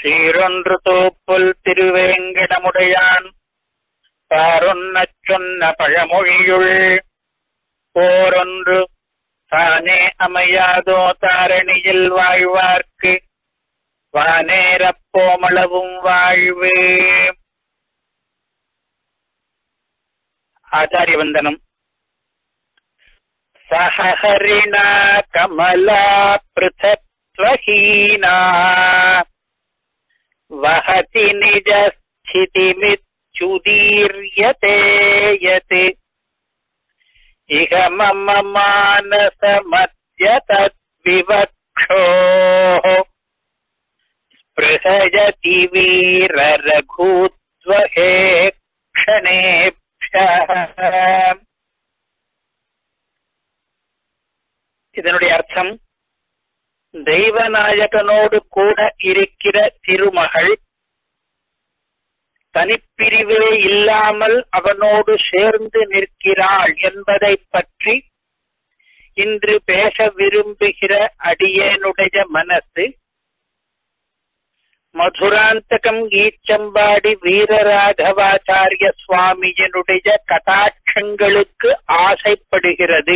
சீரொன்று தோப்புல் திருவேங்கடமுடையான் பாரொன்னச் சொன்ன பழமொழியுள் போரொன்று தானே அமையாதோ தாரணியில் வாழ்வார்க்கு வானேரப் போமளவும் வாழ்வு ஆச்சாரிய வந்தனம் சஹரிணா கமலா पृथक्त्वहीना वहति निजस्थितिमिच्छुदीर्यते यत् इह मम मानसमद्य तद्विवक्षोः स्पृहयति वीररघूत्वहे क्षणेभ्यः இதனுடைய அர்த்தம் தெய்வநாயகனோடு கூட இருக்கிற திருமகள் தனிப்பிரிவே இல்லாமல் அவனோடு சேர்ந்து நிற்கிறாள் என்பதை பற்றி இன்று பேச விரும்புகிற அடியேனுடைய மனசு மதுராந்தகம் ஈச்சம்பாடி வீரராகவாச்சாரிய சுவாமியினுடைய கட்டாட்சங்களுக்கு ஆசைப்படுகிறது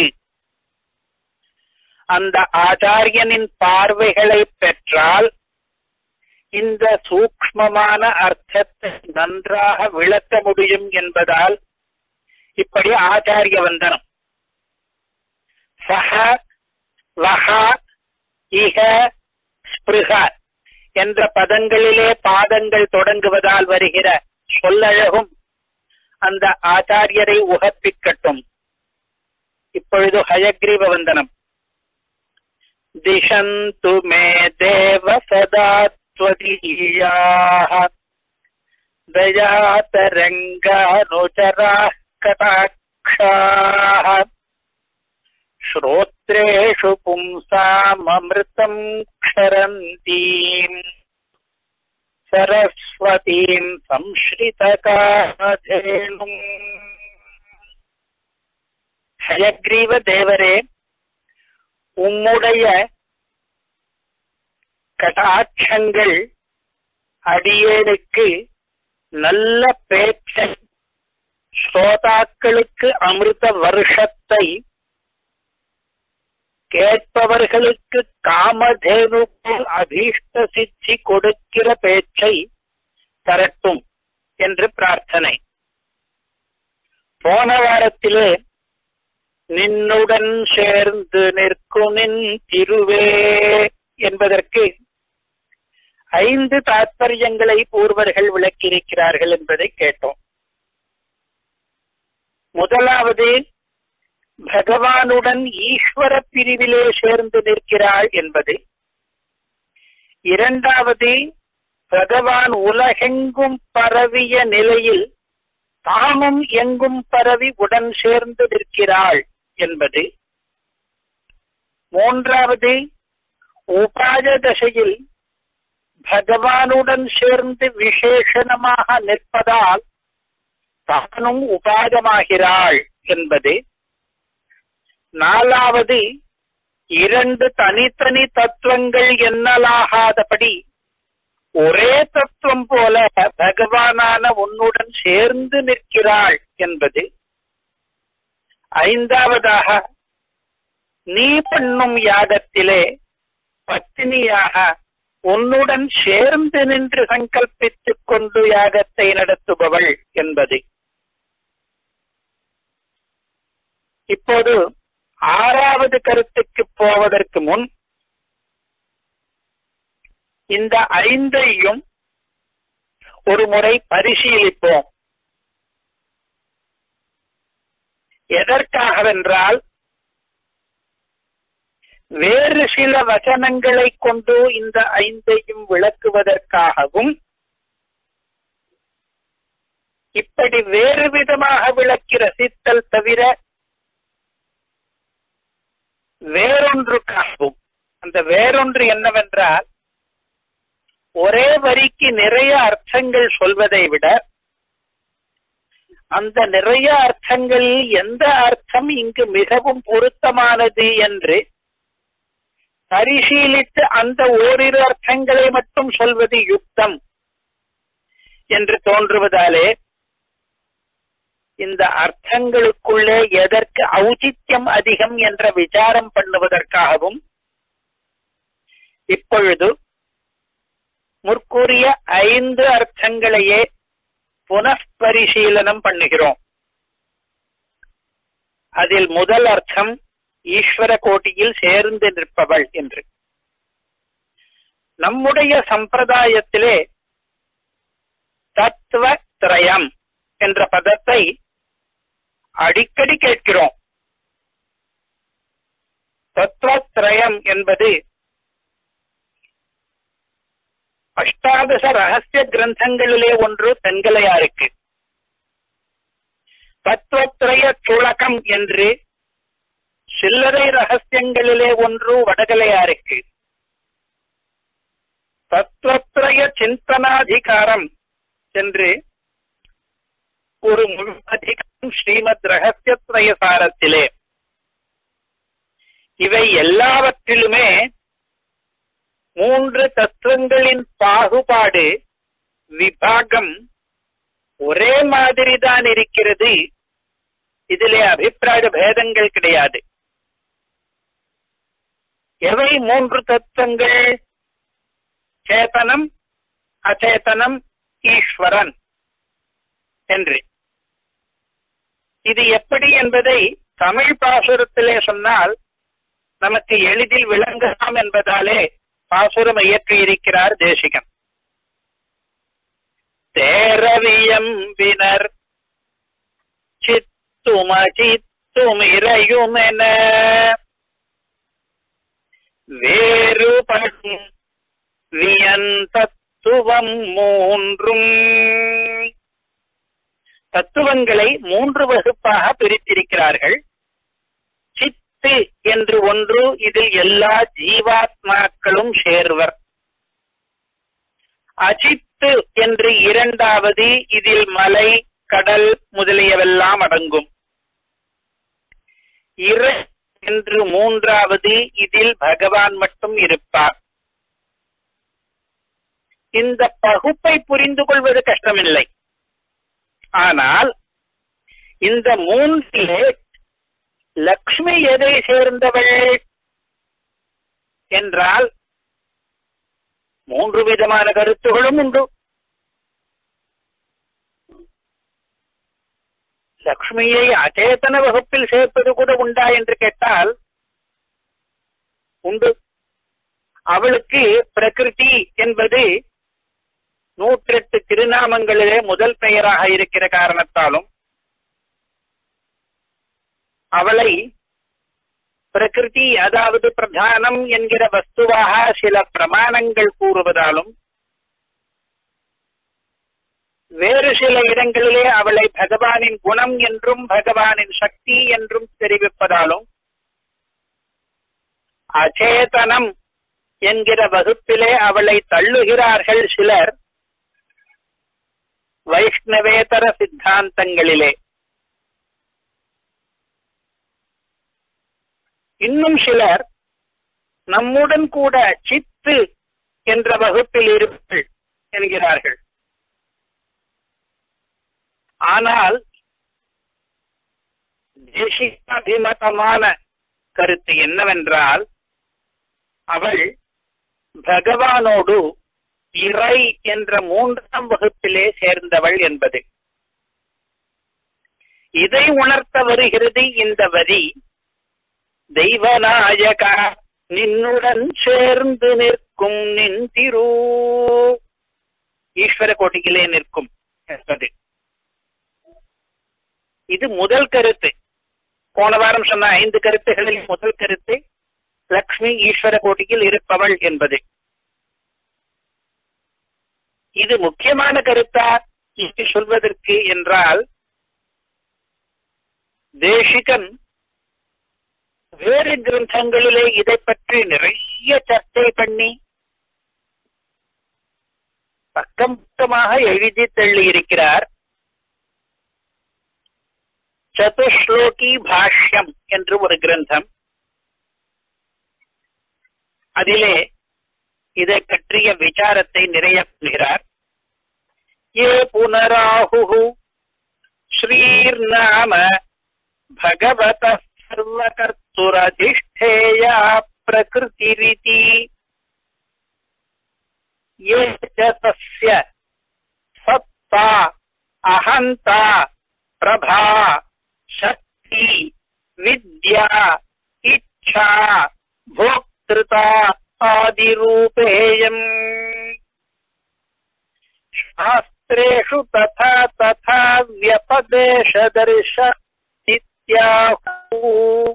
அந்த ஆச்சாரியனின் பார்வைகளை பெற்றால் இந்த சூக்மமான அர்த்தத்தை நன்றாக விளக்க முடியும் என்பதால் இப்படி ஆச்சாரிய வந்தனம் சஹ வஹ இஹ ஸ்பிருக என்ற பதங்களிலே பாதங்கள் தொடங்குவதால் வருகிற சொல்லழகும் அந்த ஆச்சாரியரை உகப்பிக்கட்டும் இப்பொழுது ஹயக்ரீவ வந்தனம் दिशन्तु मे देव सदा त्वदीयाः दयातरङ्गानुचराः कटाक्षाः श्रोत्रेषु पुंसाममृतम् क्षरन्तीम् सरस्वतीम् संश्रितकाधेनुम् हयग्रीव देवरे உம்முடைய கடாட்சங்கள் அடியேனுக்கு நல்ல பேச்சை ஸ்ரோதாக்களுக்கு அமிர்த வருஷத்தை கேட்பவர்களுக்கு காமதேனு போல் அபீஷ்ட சித்தி கொடுக்கிற பேச்சை தரட்டும் என்று பிரார்த்தனை போன வாரத்திலே நின்னுடன் சேர்ந்து நிற்கும் நின் திருவே என்பதற்கு ஐந்து தாத்பரியங்களை பூர்வர்கள் விளக்கியிருக்கிறார்கள் என்பதை கேட்டோம் முதலாவது பகவானுடன் ஈஸ்வர பிரிவிலே சேர்ந்து நிற்கிறாள் என்பது இரண்டாவது பகவான் உலகெங்கும் பரவிய நிலையில் தாமும் எங்கும் பரவி உடன் சேர்ந்து நிற்கிறாள் என்பது மூன்றாவது உபாய தசையில் பகவானுடன் சேர்ந்து விசேஷணமாக நிற்பதால் தானும் உபாதமாகிறாள் என்பது நாலாவது இரண்டு தனித்தனி தத்துவங்கள் எண்ணலாகாதபடி ஒரே தத்துவம் போல பகவானான உன்னுடன் சேர்ந்து நிற்கிறாள் என்பது ஐந்தாவதாக நீ பண்ணும் யாகத்திலே பத்தினியாக உன்னுடன் சேர்ந்து நின்று சங்கல்பித்துக் கொண்டு யாகத்தை நடத்துபவள் என்பது இப்போது ஆறாவது கருத்துக்கு போவதற்கு முன் இந்த ஐந்தையும் ஒரு முறை பரிசீலிப்போம் எதற்காகவென்றால் வேறு சில வசனங்களை கொண்டு இந்த ஐந்தையும் விளக்குவதற்காகவும் இப்படி வேறு விதமாக விளக்கி ரசித்தல் தவிர வேறொன்றுக்காகவும் அந்த வேறொன்று என்னவென்றால் ஒரே வரிக்கு நிறைய அர்த்தங்கள் சொல்வதை விட அந்த நிறைய அர்த்தங்களில் எந்த அர்த்தம் இங்கு மிகவும் பொருத்தமானது என்று பரிசீலித்து அந்த ஓரிரு அர்த்தங்களை மட்டும் சொல்வது யுக்தம் என்று தோன்றுவதாலே இந்த அர்த்தங்களுக்குள்ளே எதற்கு ஔச்சித்யம் அதிகம் என்ற விசாரம் பண்ணுவதற்காகவும் இப்பொழுது முற்கூறிய ஐந்து அர்த்தங்களையே புனఃபரிசீலனம் பண்ணுகிறோம் அதில் முதல் அர்த்தம் ஈஸ்வர கோட்டியில் சேர்ந்து நிற்பவள் என்று நம்முடைய சம்பிரதாயத்திலே தத்துவ திரயம் என்ற பதத்தை அடிக்கடி கேட்கிறோம் தத்துவத்ரயம் என்பது அஷ்டாதச ரகசிய கிரந்தங்களிலே ஒன்று தென்கலையாருக்கு தத்துவத்ரய சுழகம் என்று சில்லறை ரகசியங்களிலே ஒன்று வடகலையாருக்கு தத்துவத்ரய சிந்தனாதிகாரம் என்று ஒரு முழு அதிகாரம் ஸ்ரீமத் ரகசியத்ரய சாரத்திலே இவை எல்லாவற்றிலுமே மூன்று தத்துவங்களின் பாகுபாடு விபாகம் ஒரே மாதிரி தான் இருக்கிறது இதிலே அபிப்பிராய பேதங்கள் கிடையாது எவை மூன்று தத்துவங்கள் சேதனம் அச்சேதனம் ஈஸ்வரன் என்று இது எப்படி என்பதை தமிழ் பாசுரத்திலே சொன்னால் நமக்கு எளிதில் விளங்கலாம் என்பதாலே பாசுரம் இயற்றியிருக்கிறார் தேசிகன் தேரவியம்பினர் சித்துமசித்துமிரையுமென வேறுபடும் வியன் தத்துவம் மூன்றும் தத்துவங்களை மூன்று வகுப்பாக பிரித்திருக்கிறார்கள் சித்து என்று ஒன்று இதில் எல்லா ஜீவாத்மாக்களும் சேர்வர் அஜித்து என்று இரண்டாவது இதில் மலை கடல் முதலியவெல்லாம் அடங்கும் இர என்று மூன்றாவது இதில் பகவான் மட்டும் இருப்பார் இந்த பகுப்பை புரிந்து கொள்வது கஷ்டமில்லை ஆனால் இந்த மூன்றிலே லக்ஷ்மி எதை சேர்ந்தவள் என்றால் மூன்று விதமான கருத்துகளும் உண்டு லக்ஷ்மியை அச்சேதன வகுப்பில் சேர்ப்பது கூட உண்டா என்று கேட்டால் உண்டு அவளுக்கு பிரகிருதி என்பது நூற்றெட்டு திருநாமங்களிலே முதல் பெயராக இருக்கிற காரணத்தாலும் அவளை பிரகிருதி அதாவது பிரதானம் என்கிற வஸ்துவாக சில பிரமாணங்கள் கூறுவதாலும் வேறு சில இடங்களிலே அவளை பகவானின் குணம் என்றும் பகவானின் சக்தி என்றும் தெரிவிப்பதாலும் அச்சேதனம் என்கிற வகுப்பிலே அவளை தள்ளுகிறார்கள் சிலர் வைஷ்ணவேதர சித்தாந்தங்களிலே இன்னும் சிலர் நம்முடன் கூட சித்து என்ற வகுப்பில் இருப்பள் என்கிறார்கள் ஆனால் தேசிகாபிமதமான கருத்து என்னவென்றால் அவள் பகவானோடு இறை என்ற மூன்றாம் வகுப்பிலே சேர்ந்தவள் என்பது இதை உணர்த்த வருகிறது இந்த வரி தெய்வநாயகா நின்னுடன் சேர்ந்து நிற்கும் நின் திரு ஈஸ்வர கோட்டியிலே நிற்கும் என்பது இது முதல் கருத்து போன வாரம் சொன்ன ஐந்து கருத்துகளில் முதல் கருத்து லக்ஷ்மி ஈஸ்வர கோட்டியில் இருப்பவள் என்பது இது முக்கியமான கருத்தா என்று சொல்வதற்கு என்றால் தேசிகன் வேறு கிரந்தங்களிலே இதை பற்றி நிறைய சர்ச்சை பண்ணி பக்கம் பக்கமாக எழுதி தள்ளி இருக்கிறார் சதுஸ்லோகி பாஷ்யம் என்று ஒரு கிரந்தம் அதிலே இதை பற்றிய விசாரத்தை நிறைய சொல்கிறார் ஏ புனராகு ஸ்ரீர்நாம பகவத சர்வகர்த்துரதிஷ்டேயா பிரகிருதிரிதி ये च तस्य सत्ता अहन्ता प्रभा शक्ति विद्या इच्छा भोक्तृता आदिरूपेयम् शास्त्रेषु तथा तथा व्यपदेशदर्श इत्याहुः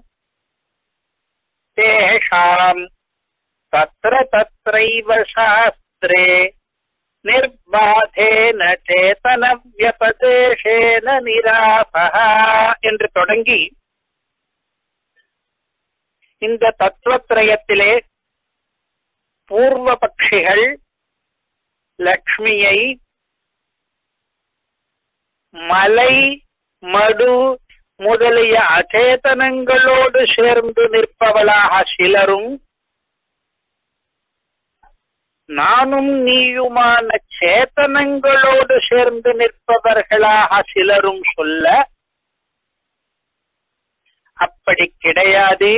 तेषाम् तत्र तत्रैव शास्त्रे நிர்பாதேன சேதன வியபதேசேன நிராசः என்று தொடங்கி இந்த தத்துவத்திரயத்திலே பூர்வ பட்சிகள் லக்ஷ்மியை மலை மடு முதலிய அச்சேதனங்களோடு சேர்ந்து நிற்பவளாக சிலரும் நானும் நீயுமான சேத்தனங்களோடு சேர்ந்து நிற்பவர்களாக சிலரும் சொல்ல அப்படி கிடையாது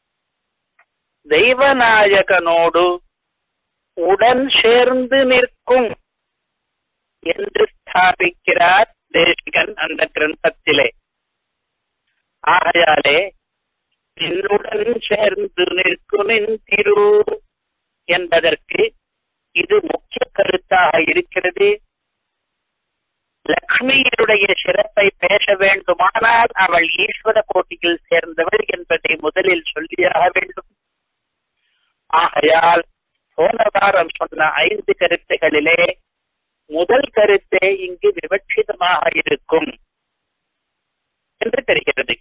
தெய்வநாயகனோடு உடன் சேர்ந்து நிற்கும் என்று ஸ்தாபிக்கிறார் தேசிகன் அந்த கிரந்தத்திலே ஆகையாலே என்னுடன் சேர்ந்து நிற்கும் திரு என்பதற்கு இது முக்கிய கருத்தாக இருக்கிறது லக்ஷ்மியினுடைய சிறப்பை பேச வேண்டுமானால் அவள் ஈஸ்வர கோட்டியில் சேர்ந்தவள் என்பதை முதலில் சொல்லியாக வேண்டும் ஆகையால் போன வாரம் சொன்ன ஐந்து கருத்துகளிலே முதல் கருத்தே இங்கு விவட்சிதமாக இருக்கும் என்று தெரிகிறது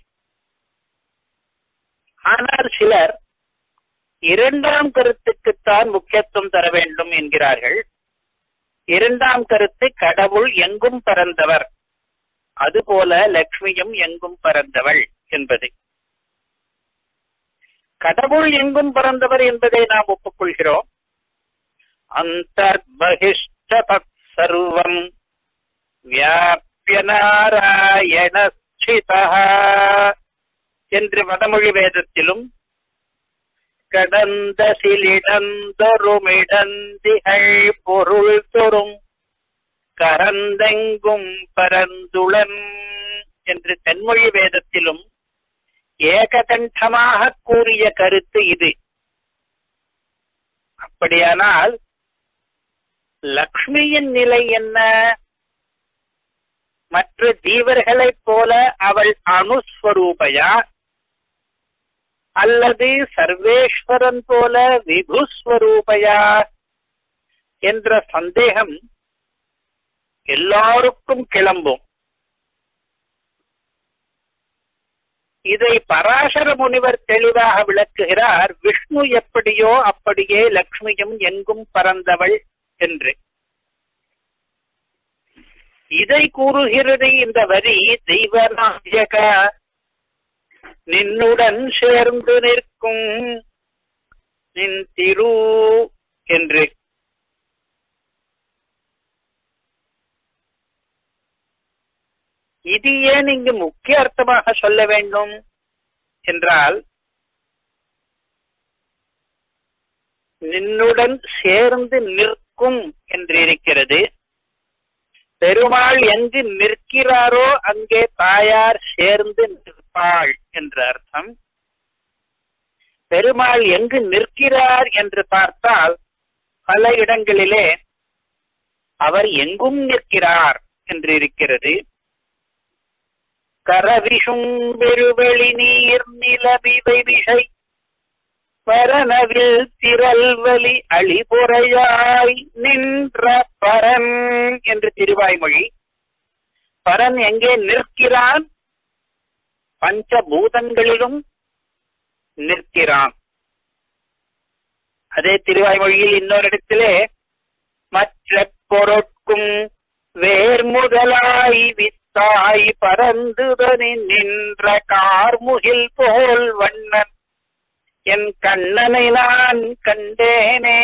ஆனால் சிலர் இரண்டாம் கருத்துக்குத்தான் முக்கியத்துவம் தர வேண்டும் என்கிறார்கள் இரண்டாம் கருத்து கடவுள் எங்கும் பறந்தவர் அதுபோல லக்ஷ்மியும் எங்கும் பறந்தவள் என்பது கடவுள் எங்கும் பறந்தவர் என்பதை நாம் ஒப்புக்கொள்கிறோம் அந்தர்பகிஷ்ட தத் சர்வம் வியாபிய நாராயணஸ்திதா என்று வடமொழி வேதத்திலும் கடந்த சிலிடந்தொருமிடந்திகள் பொருள் தொறும் கரந்தெங்கும் பரந்துளன் என்று தென்மொழி வேதத்திலும் ஏககண்டமாக கூறிய கருத்து இது அப்படியானால் லக்ஷ்மியின் நிலை என்ன மற்ற ஜீவர்களைப் போல அவள் அணுஸ்வரூபையா அல்லது சர்வேஸ்வரன் போல விபுஸ்வரூபையா என்ற சந்தேகம் எல்லாருக்கும் கிளம்பும் இதை பராசர முனிவர் தெளிவாக விளக்குகிறார் விஷ்ணு எப்படியோ அப்படியே லக்ஷ்மியும் எங்கும் பறந்தவள் என்று இதை கூறுகிறது இந்த வரி தெய்வநாயக நின்னுடன் சேர்ந்து நிற்கும் நின் திரு என்று இது ஏன் இங்கு முக்கிய அர்த்தமாக சொல்ல வேண்டும் என்றால் நின்னுடன் சேர்ந்து நிற்கும் என்று இருக்கிறது பெருமாள் எங்கு நிற்கிறாரோ அங்கே தாயார் சேர்ந்து நிற்பாள் என்ற அர்த்தம் பெருமாள் எங்கு நிற்கிறார் என்று பார்த்தால் பல இடங்களிலே அவர் எங்கும் நிற்கிறார் என்று இருக்கிறது கரவிஷும் பெருவெளி நீர் நிலவிவை விஷை பரனவில் திரல்வலி அழிபுறையாய் நின்ற பரன் என்று திருவாய்மொழி பரன் எங்கே நிற்கிறான் பஞ்சபூதங்களிலும் நிற்கிறான் அதே திருவாய்மொழியில் இன்னொரு இடத்திலே மற்ற பொருட்கும் வேர் முதலாய் வித்தாய் பரந்துதனி நின்ற கார்முகில் போல் வண்ணன் என் கண்ணனை நான் கண்டேனே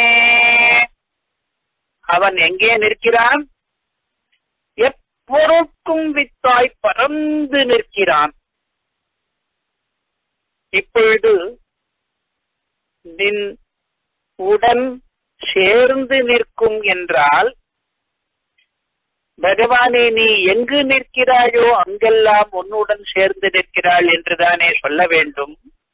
அவன் எங்கே நிற்கிறான் எப்பொருட்கும் வித்தாய் பறந்து நிற்கிறான் இப்பொழுது நின் உடன் சேர்ந்து நிற்கும் என்றால் பகவானே நீ எங்கு நிற்கிறாயோ அங்கெல்லாம் உன்னுடன் சேர்ந்து நிற்கிறாள் என்றுதானே சொல்ல வேண்டும்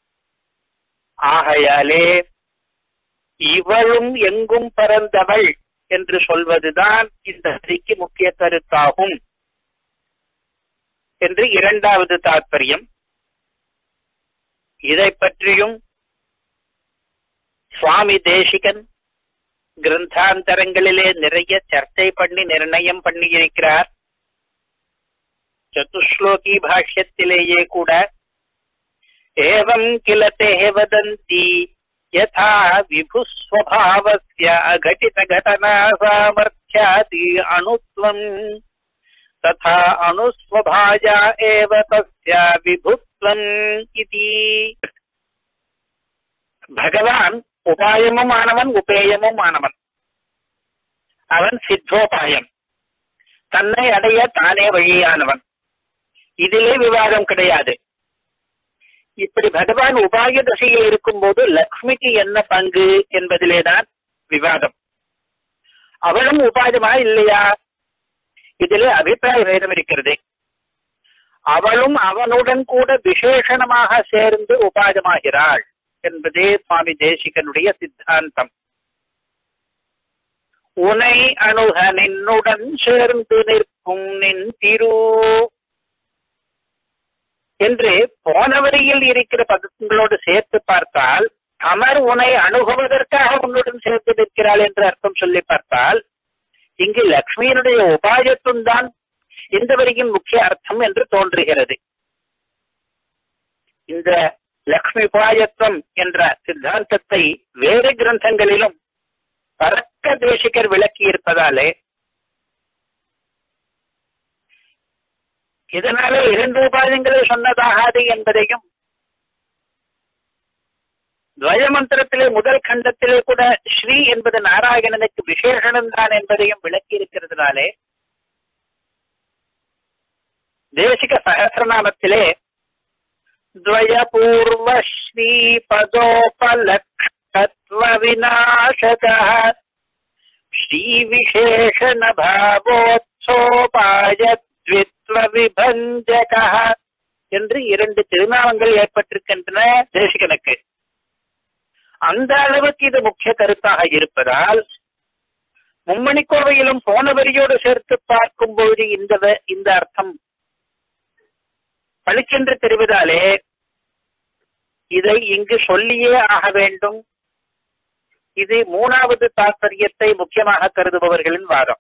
ஆகையாலே இவளும் எங்கும் பறந்தவள் என்று சொல்வதுதான் இந்த வரிக்கு முக்கிய கருத்தாகும் என்று இரண்டாவது தாற்பயம் இதை பற்றியும் சுவாமி தேசிகன் கிரந்தாந்தரங்களிலே நிறைய சர்ச்சை பண்ணி நிர்ணயம் பண்ணியிருக்கிறார் சதுஸ்லோகி பாஷ்யத்திலேயே கூட ஏவம் கில தே வதந்தி யதா விபுஸ்வபாவஸ்ய அகடித கடனா சாமர்த்தியாதி அணுத்வம் ததா அணுஸ்வபாயா ஏவ தஸ்ய விபுத்வம் இதி பகவான் உபாயமும் ஆனவன் உபேயமும் ஆனவன் அவன் சித்தோபாயம் தன்னை அடைய தானே வழியானவன் இதிலே விவாதம் கிடையாது இப்படி பகவான் உபாய தசையில் இருக்கும்போது லக்ஷ்மிக்கு என்ன பங்கு என்பதிலேதான் விவாதம் அவளும் உபாயமா இல்லையா இதிலே அபிப்பிராய வேதம் இருக்கிறது அவளும் அவனுடன் கூட விசேஷணமாக சேர்ந்து உபாயமாகிறாள் என்பதே சுவாமி தேசிகனுடைய சித்தாந்தம் உனை அணுக நின்னுடன் சேர்ந்து நிற்கும் நின் திரு என்று போன வரியில் இருக்கிற பதங்களோடு சேர்த்து பார்த்தால் அமர் உனை அணுகுவதற்காக உன்னுடன் சேர்த்து நிற்கிறாள் என்று அர்த்தம் சொல்லி பார்த்தால் இங்கு லக்ஷ்மியினுடைய உபாயத்தும் தான் இந்த வரியின் முக்கிய அர்த்தம் என்று தோன்றுகிறது இந்த லக்ஷ்மி உபாயத்துவம் என்ற சித்தாந்தத்தை வேறு கிரந்தங்களிலும் பரக்க தேசிகர் விளக்கி இருப்பதாலே இதனாலே இரண்டு உபாயங்களை சொன்னதாகாது என்பதையும் துவய மந்திரத்திலே முதல் கண்டத்திலே கூட ஸ்ரீ என்பது நாராயணனுக்கு விசேஷனம் தான் என்பதையும் விளக்கி இருக்கிறதுனாலே தேசிக சகசிரநாமத்திலே द्वयपूर्व श्रीपदोपलक्षत्वविनाशकः ஸ்ரீவிசேஷணபாவோத்சோபாயத்வித்வவிபஞ்சகः என்று இரண்டு திருநாமங்கள் ஏற்பட்டிருக்கின்றன தேசிகனுக்கு அந்த அளவுக்கு இது முக்கிய கருத்தாக இருப்பதால் மும்மணி கோவையிலும் போன வரியோடு சேர்த்து பார்க்கும் பொழுது இந்த இந்த அர்த்தம் பளிச்சென்று தெரிவதாலே இதை இங்கு சொல்லியே ஆக வேண்டும் இது மூணாவது தாற்பயத்தை முக்கியமாக கருதுபவர்களின் வாதம்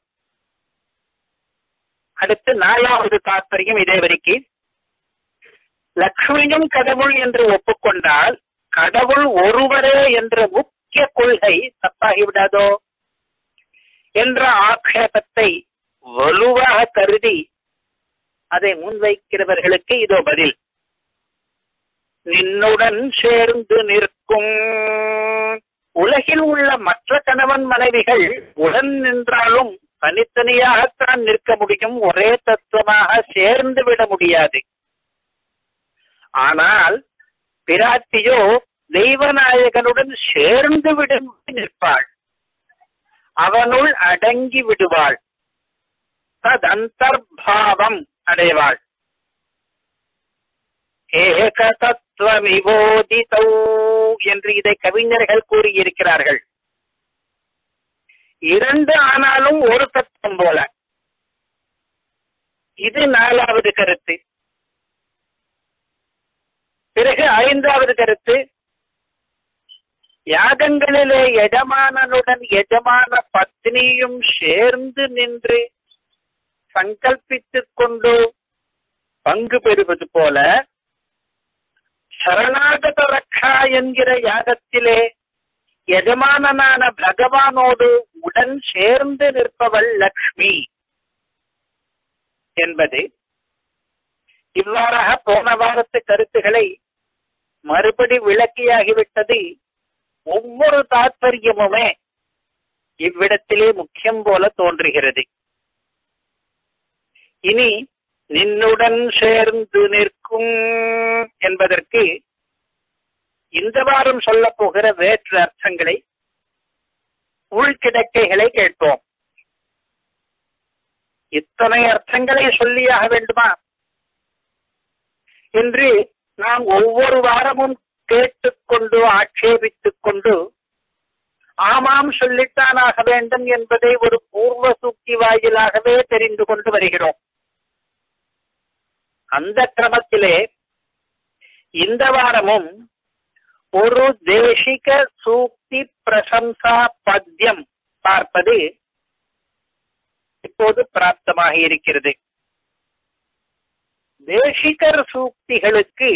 அடுத்து நாலாவது தாற்பயம் இதே வரைக்கு லக்ஷ்மியும் கடவுள் என்று ஒப்புக்கொண்டால் கடவுள் ஒருவரே என்ற முக்கிய கொள்கை தப்பாகிவிடாதோ என்ற ஆக்ஷேபத்தை வலுவாக கருதி அதை முன்வைக்கிறவர்களுக்கு இதோ பதில் நின்னுடன் சேர்ந்து நிற்கும் உலகில் உள்ள மற்ற கணவன் மனைவிகள் உடன் நின்றாலும் தனித்தனியாகத்தான் நிற்க முடியும் ஒரே தத்துவமாக சேர்ந்து விட முடியாது ஆனால் பிராட்டியோ தெய்வநாயகனுடன் சேர்ந்து விடும் நிற்பாள் அவனுள் அடங்கி விடுவாள் ததந்தர்பாவம் அடைவாள் ஏக தத்துவமிவோதிதௌ என்று இதை கவிஞர்கள் கூறியிருக்கிறார்கள் இரண்டு ஆனாலும் ஒரு தத்துவம் போல இது நாலாவது கருத்து பிறகு ஐந்தாவது கருத்து யாகங்களிலே எஜமானனுடன் எஜமான பத்னியும் சேர்ந்து நின்று சங்கல்பித்துக் கொண்டு பங்கு பெறுவது போல சரணாகத ரக்ஷா என்கிற யாகத்திலே எஜமானனான பகவானோடு உடன் சேர்ந்து நிற்பவள் லக்ஷ்மி என்பது இவ்வாறாக போன வாரத்து கருத்துக்களை மறுபடி விளக்கியாகிவிட்டது ஒவ்வொரு தாற்பயமுமே இவ்விடத்திலே முக்கியம் போல தோன்றுகிறது இனி நின்னுடன் சேர்ந்து நிற்கும் என்பதற்கு இந்த வாரம் சொல்ல போகிற வேற்று அர்த்தங்களை உள்கிடக்கைகளை கேட்போம் இத்தனை அர்த்தங்களை சொல்லியாக வேண்டுமா என்று நாம் ஒவ்வொரு வாரமும் கேட்டுக்கொண்டு ஆட்சேபித்துக் கொண்டு ஆமாம் சொல்லித்தான் ஆக வேண்டும் என்பதை ஒரு பூர்வ சூக்தி வாயிலாகவே தெரிந்து கொண்டு வருகிறோம் அந்த கிரமத்திலே இந்த வாரமும் ஒரு தேசிக சூக்தி பிரசம்சா பத்தியம் பார்ப்பது இப்போது பிராப்தமாக இருக்கிறது தேசிகர் சூக்திகளுக்கு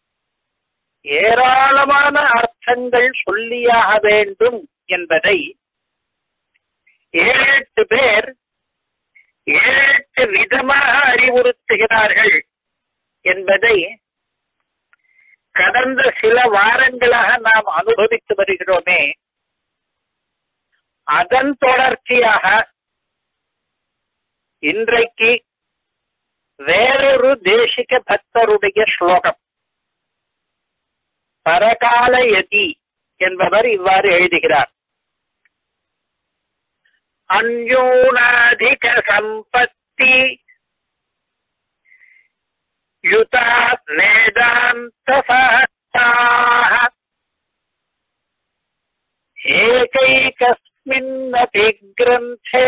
ஏராளமான அர்த்தங்கள் சொல்லியாக வேண்டும் என்பதை ஏழெட்டு பேர் ஏழெட்டு விதமாக அறிவுறுத்துகிறார்கள் என்பதை கடந்த சில வாரங்களாக நாம் அனுபவித்து வருகிறோமே அதன் தொடர்ச்சியாக இன்றைக்கு வேறொரு தேசிக பக்தருடைய ஸ்லோகம் பரகாலயதி என்பவர் இவ்வாறு எழுதுகிறார் அந்யூனாதிக சம்பத்தி யுதா வேதாந்த சஹஸ்ராः एकैकस्मिन्नपि ग्रन्थे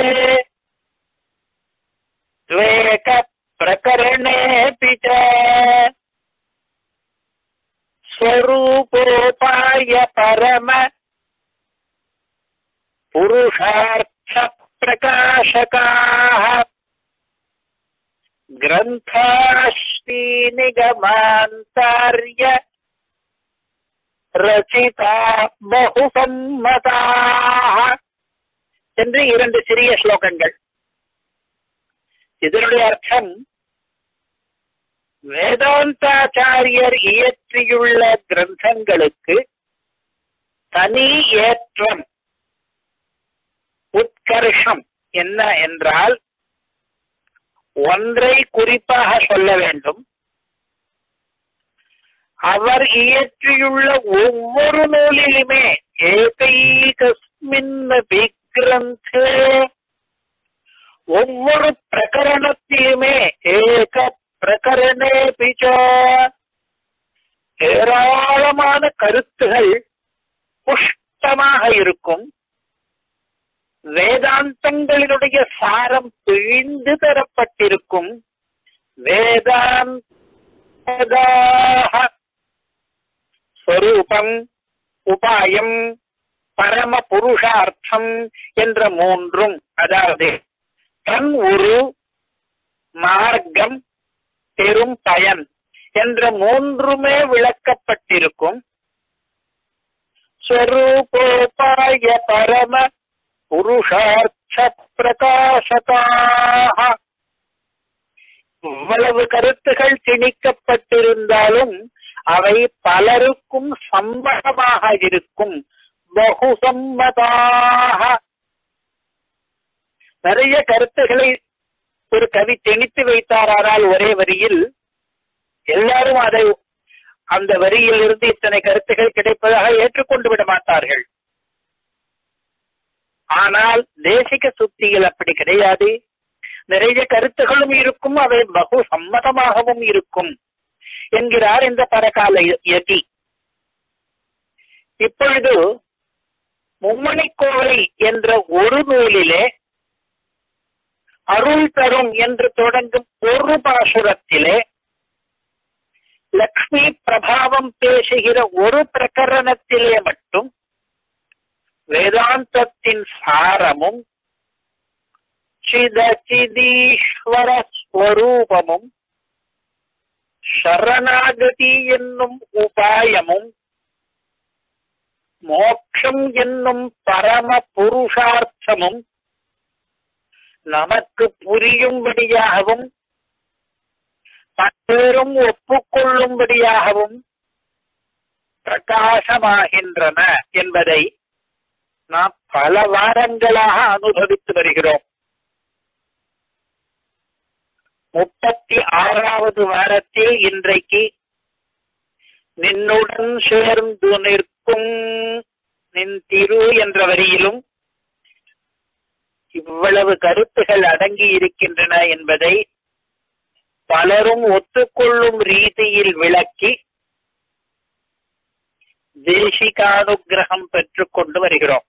द्वेकप्रकरणेऽपि च स्वरूपोपाय परम पुरुषार्थप्रकाशकाः ग्रन्थाश्रीनिगमान्तार्य ரச்சிதா பகுசம்மதாக என்று இரண்டு சிறிய ஸ்லோகங்கள் இதனுடைய அர்த்தம் வேதாந்தாச்சாரியர் இயற்றியுள்ள கிரந்தங்களுக்கு தனி ஏற்றம் உத்கர்ஷம் என்ன என்றால் ஒன்றை குறிப்பாக சொல்ல வேண்டும் அவர் இயற்றியுள்ள ஒவ்வொரு நூலிலுமே ஏகைகஸ்மின் விக்ரந்தே ஒவ்வொரு பிரகரணத்திலுமே ஏக பிரகரணே பிச்ச ஏராளமான கருத்துகள் புஷ்டமாக இருக்கும் வேதாந்தங்களினுடைய சாரம் பிழிந்து தரப்பட்டிருக்கும் வேதாந்தாக ஸ்வரூபம் உபாயம் பரம புருஷார்த்தம் என்ற மூன்றும் அதாவது தன் ஒரு மார்க்கம் பெரும் பயன் என்ற மூன்றுமே விளக்கப்பட்டிருக்கும் ஸ்வரூபோபாய பரம புருஷார்த்த பிரகாசதாக இவ்வளவு கருத்துகள் திணிக்கப்பட்டிருந்தாலும் அவை பலருக்கும் சம்மதமாக இருக்கும் பகுசம்மதாக நிறைய கருத்துக்களை ஒரு கவி திணித்து வைத்தாரானால் ஒரே வரியில் எல்லாரும் அதை அந்த வரியில் இருந்து இத்தனை கருத்துகள் கிடைப்பதாக ஏற்றுக்கொண்டு விட மாட்டார்கள் ஆனால் தேசிக சுத்தியில் அப்படி கிடையாது நிறைய கருத்துகளும் இருக்கும் அவை பகு சம்மதமாகவும் இருக்கும் என்கிறார் இந்த பரகால யதி இப்பொழுது மும்மணிக்கோவை என்ற ஒரு நூலிலே அருள் தரும் என்று தொடங்கும் ஒரு பாசுரத்திலே லக்ஷ்மி பிரபாவம் பேசுகிற ஒரு பிரகரணத்திலே மட்டும் வேதாந்தத்தின் சாரமும் சிதச்சிதீஸ்வர ஸ்வரூபமும் சரணாகதி என்னும் உபாயமும் மோட்சம் என்னும் பரம புருஷார்த்தமும் நமக்கு புரியும்படியாகவும் பலரும் ஒப்புக்கொள்ளும்படியாகவும் பிரகாசமாகின்றன என்பதை நாம் பல வாரங்களாக அனுபவித்து வருகிறோம் முப்பத்தி ஆறாவது வாரத்தில் இன்றைக்கு நின்னுடன் சேர்ந்து நிற்கும் நின் திரு என்ற வரியிலும் இவ்வளவு கருத்துகள் அடங்கி இருக்கின்றன என்பதை பலரும் ஒத்துக்கொள்ளும் ரீதியில் விளக்கி தேசிகானுகிரகம் பெற்றுக் கொண்டு வருகிறோம்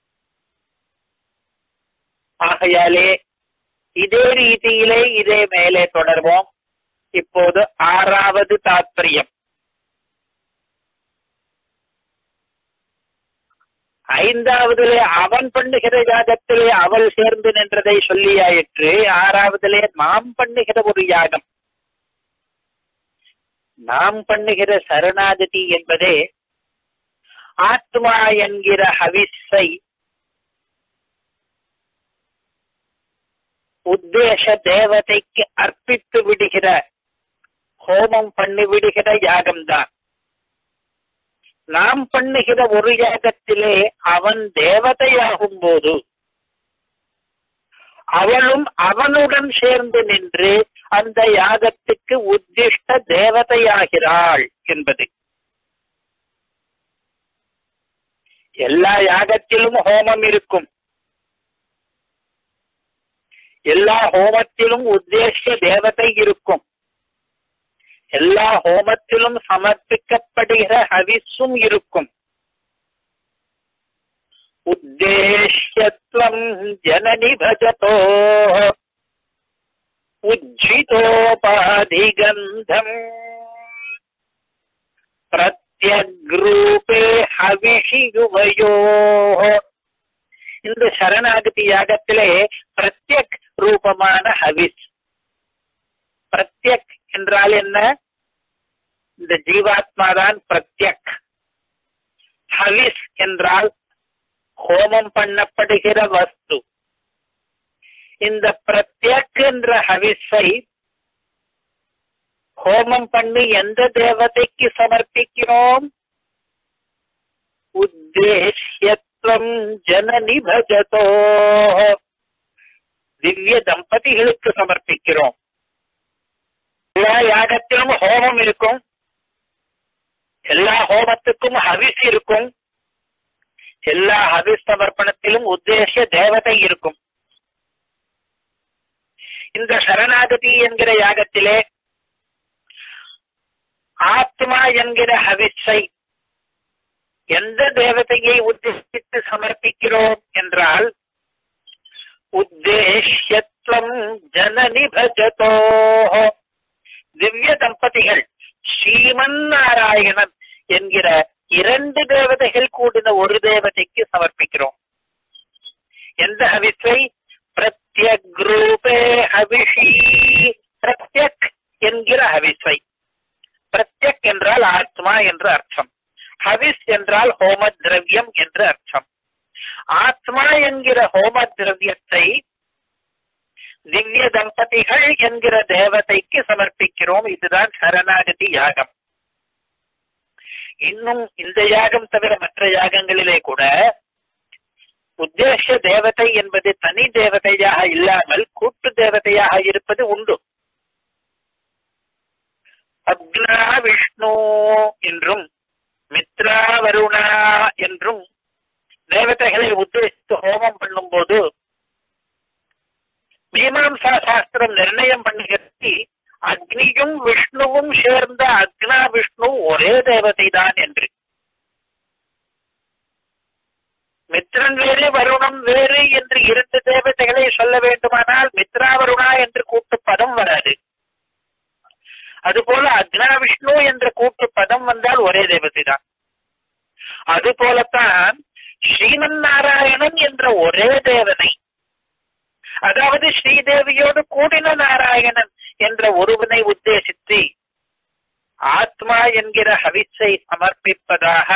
ஆகையாலே இதே ரீதியிலே இதே மேலே தொடர்வோம் இப்போது ஆறாவது தாத்பரியம் ஐந்தாவதிலே அவன் பண்ணுகிற யாகத்திலே அவள் சேர்ந்து நின்றதை சொல்லியாயிற்று ஆறாவதிலே நாம் பண்ணுகிற ஒரு யாகம் நாம் பண்ணுகிற சரணாகதி என்பதே ஆத்மா என்கிற ஹவிஸை உத்தேச தேவதைக்கு அர்ப்பித்து விடுகிற ஹோமம் பண்ணி விடுகிற யாகம்தான் நாம் பண்ணுகிற ஒரு யாகத்திலே அவன் தேவதையாகும் போது அவளும் அவனுடன் சேர்ந்து நின்று அந்த யாகத்துக்கு உத்திஷ்ட தேவதையாகிறாள் என்பது எல்லா யாகத்திலும் ஹோமம் இருக்கும் எல்லா ஹோமத்திலும் உத்தேச தேவதை இருக்கும் எல்லா ஹோமத்திலும் சமர்ப்பிக்கப்படுகிற ஹவிஸும் இருக்கும் உத்தேஷ்யத்வம் ஜனனி பஜதோ உஜ்ஜிதோபாதிகந்தம் பிரத்யக்ரூபே ஹவிஷி யுவயோ இந்த சரணாகதி யாகத்திலே பிரத்யக் ரூபமான ஹவிஸ் பிரத்யக் என்றால் என்ன இந்த ஜீவாத்மா தான் பிரத்யக் ஹவிஸ் என்றால் ஹோமம் பண்ணப்படுகிற வஸ்து இந்த பிரத்யக் என்ற ஹவிஸை ஹோமம் பண்ணி எந்த தேவதைக்கு சமர்ப்பிக்கிறோம் உத்தேஷ்யத்வம் ஜனனி பஜதோ திவ்ய தம்பதிகளுக்கு சமர்ப்பிக்கிறோம் எல்லா யாகத்திலும் ஹோமம் இருக்கும் எல்லா ஹோமத்துக்கும் ஹவிஸ் இருக்கும் எல்லா ஹவிஸ் சமர்ப்பணத்திலும் உத்தேச தேவதை இருக்கும் இந்த சரணாகதி என்கிற யாகத்திலே ஆத்மா என்கிற ஹவிஸை எந்த தேவதையை உத்தேசித்து சமர்ப்பிக்கிறோம் என்றால் உத்தேஷ்யத்வம் ஜனனி பஜதோ திவ்ய தம்பதிகள் ஸ்ரீமன் நாராயணன் என்கிற இரண்டு தேவதைகள் கூடின ஒரு தேவதைக்கு சமர்ப்பிக்கிறோம் எந்த ஹவிஸை பிரத்யக் ரூபே ஹவிஷி பிரத்யக் என்கிற ஹவிஸை பிரத்யக் என்றால் ஆத்மா என்று அர்த்தம் ஹவிஸ் என்றால் ஹோம திரவியம் என்று அர்த்தம் ஆத்மா என்கிற ஹோம திரவியத்தை திவ்ய தம்பதிகள் என்கிற தேவதைக்கு சமர்ப்பிக்கிறோம் இதுதான் சரணாகதி யாகம் இன்னும் இந்த யாகம் தவிர மற்ற யாகங்களிலே கூட உத்தேச தேவதை என்பது தனி தேவதையாக இல்லாமல் கூட்டு தேவதையாக இருப்பது உண்டு அக்னா விஷ்ணு என்றும் மித்ரா வருணா என்றும் தேவதைகளை உத்தேசித்து ஹோமம் பண்ணும்போது மீமாம்சா சாஸ்திரம் நிர்ணயம் பண்ணுகிறது அக்னியும் விஷ்ணுவும் சேர்ந்த அக்னா விஷ்ணு ஒரே தேவதை தான் என்று மித்ரன் வேறு வருணம் வேறு என்று இரண்டு தேவதைகளை சொல்ல வேண்டுமானால் மித்ரா வருணா என்று கூட்டு பதம் வராது அதுபோல அக்னா விஷ்ணு என்ற கூட்டு பதம் வந்தால் ஒரே தேவதை தான் அது போலத்தான் ஸ்ரீமன் நாராயணன் என்ற ஒரே தேவதை அதாவது ஸ்ரீதேவியோடு கூடின நாராயணன் என்ற ஒருவனை உத்தேசித்து ஆத்மா என்கிற ஹவிஸை சமர்ப்பிப்பதாக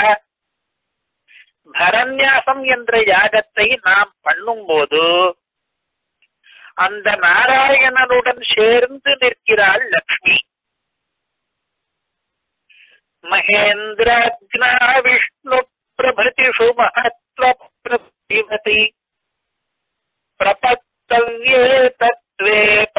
பரநியாசம் என்ற யாகத்தை நாம் பண்ணும்போது அந்த நாராயணனுடன் சேர்ந்து நிற்கிறாள் லக்ஷ்மி महेन्द्राज्ञा विष्णुप्रभृतिषु महत्त्वप्रतिभति प्रपत्तव्ये तत्त्वे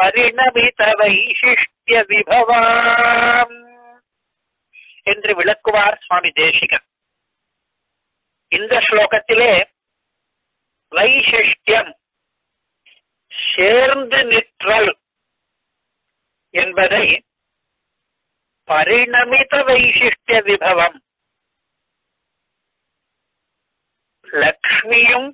परिणमितवैशिष्ट्यविभवाम् என்று விளக்குவார் சுவாமி தேசிகன் இந்த ஸ்லோகத்திலே வைசிஷ்டியம் சேர்ந்து நிற்றல் என்பதை பரிணமித வைசிஷ்டிய விபவம் லக்ஷ்மியும்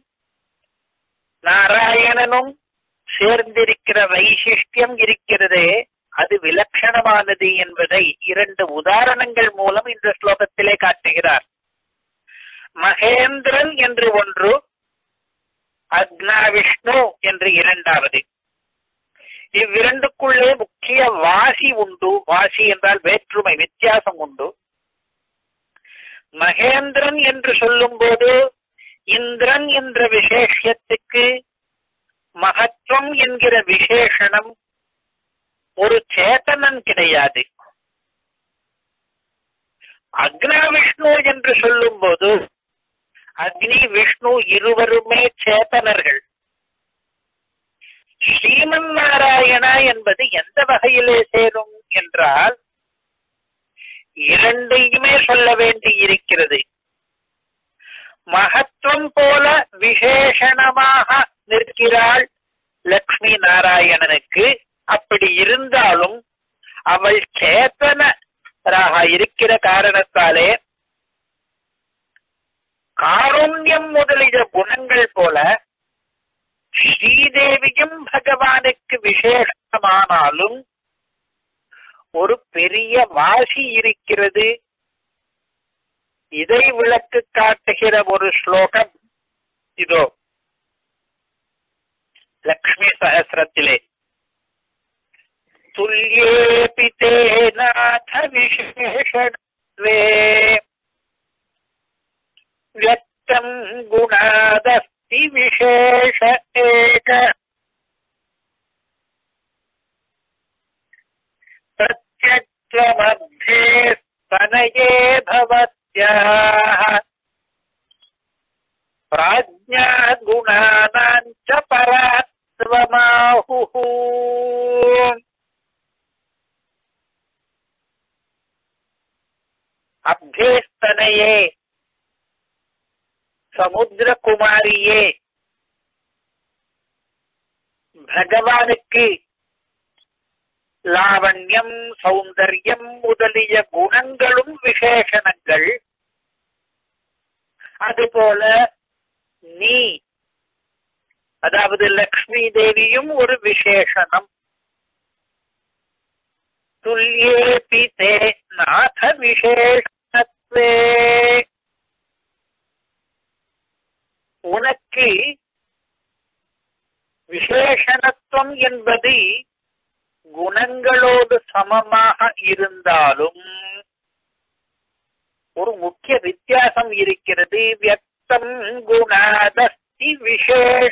நாராயணனும் சேர்ந்திருக்கிற வைசிஷ்டியம் இருக்கிறதே அது விலட்சணமானது என்பதை இரண்டு உதாரணங்கள் மூலம் இந்த ஸ்லோகத்திலே காட்டுகிறார் மகேந்திரன் என்று ஒன்று அக்னா விஷ்ணு என்று இரண்டாவது இவ்விரண்டுக்குள்ளே முக்கிய வாசி உண்டு வாசி என்றால் வேற்றுமை வித்தியாசம் உண்டு மகேந்திரன் என்று சொல்லும்போது இந்திரன் என்ற விசேஷத்துக்கு மகத்துவம் என்கிற விசேஷணம் ஒரு சேத்தனன் கிடையாது அக்னா விஷ்ணு என்று சொல்லும்போது அக்னி விஷ்ணு இருவருமே சேத்தனர்கள் ஸ்ரீமன் நாராயணா என்பது எந்த வகையிலே சேரும் என்றால் இரண்டையுமே சொல்ல வேண்டி இருக்கிறது மகத்துவம் போல விசேஷணமாக நிற்கிறாள் லக்ஷ்மி நாராயணனுக்கு அப்படி இருந்தாலும் அவள் சேத்தனராக இருக்கிற காரணத்தாலே காருண்யம் முதலிய குணங்கள் போல ஸ்ரீதேவியும் பகவானுக்கு விசேஷமானாலும் ஒரு பெரிய வாசி இருக்கிறது இதை விளக்கு காட்டுகிற ஒரு ஸ்லோகம் இதோ லக்ஷ்மி சகசிரத்திலே துல்யேபி தே நாத விசேஷத்வே व्यक्तम् गुणादस्ति विशेष एक प्रत्यक्षमध्ये स्तनये भवत्याः प्राज्ञा गुणानाम् च परात्वमाहुः अभ्येस्तनये சமுத்திரகுமாரியே பகவானுக்கு லாவண்யம் சௌந்தர்யம் முதலிய குணங்களும் விசேஷணங்கள் அதுபோல நீ அதாவது லக்ஷ்மி தேவியும் ஒரு விசேஷணம் துல்யேபி தே நாத விசேஷத்வே உனக்கு விசேஷணத்துவம் என்பது குணங்களோடு சமமாக இருந்தாலும் ஒரு முக்கிய வித்தியாசம் இருக்கிறது வியக்தம் குணாதஸ்தி விசேஷ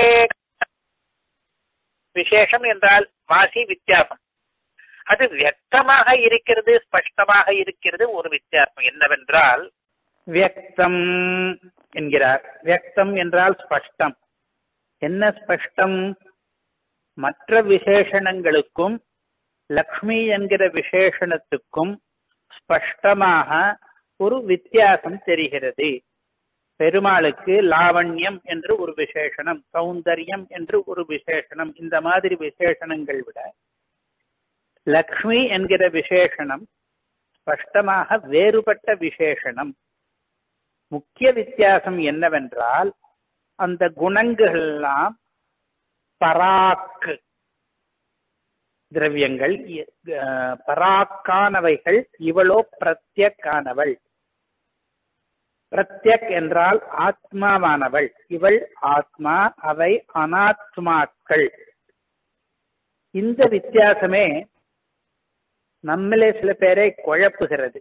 விசேஷம் என்றால் வாசி வித்தியாசம் அது வியக்தமாக இருக்கிறது ஸ்பஷ்டமாக இருக்கிறது ஒரு வித்தியாசம் என்னவென்றால் வியக்தம் என்கிறார் வியக்தம் என்றால் ஸ்பஷ்டம் என்ன ஸ்பஷ்டம் மற்ற விசேஷணங்களுக்கும் லக்ஷ்மி என்கிற விசேஷணத்துக்கும் ஸ்பஷ்டமாக ஒரு வித்தியாசம் தெரிகிறது பெருமாளுக்கு லாவண்யம் என்று ஒரு விசேஷணம் சௌந்தர்யம் என்று ஒரு விசேஷணம் இந்த மாதிரி விசேஷணங்கள் விட லக்ஷ்மி என்கிற விசேஷணம் ஸ்பஷ்டமாக வேறுபட்ட விசேஷணம் முக்கிய வித்தியாசம் என்னவென்றால் அந்த குணங்கள் எல்லாம் பராக்கு திரவியங்கள் அஹ், பராக்கானவைகள் இவளோ பிரத்யக்கானவள் பிரத்யக் என்றால் ஆத்மாவானவள் இவள் ஆத்மா அவை அனாத்மாக்கள் இந்த வித்தியாசமே நம்மிலே சில பேரை குழப்புகிறது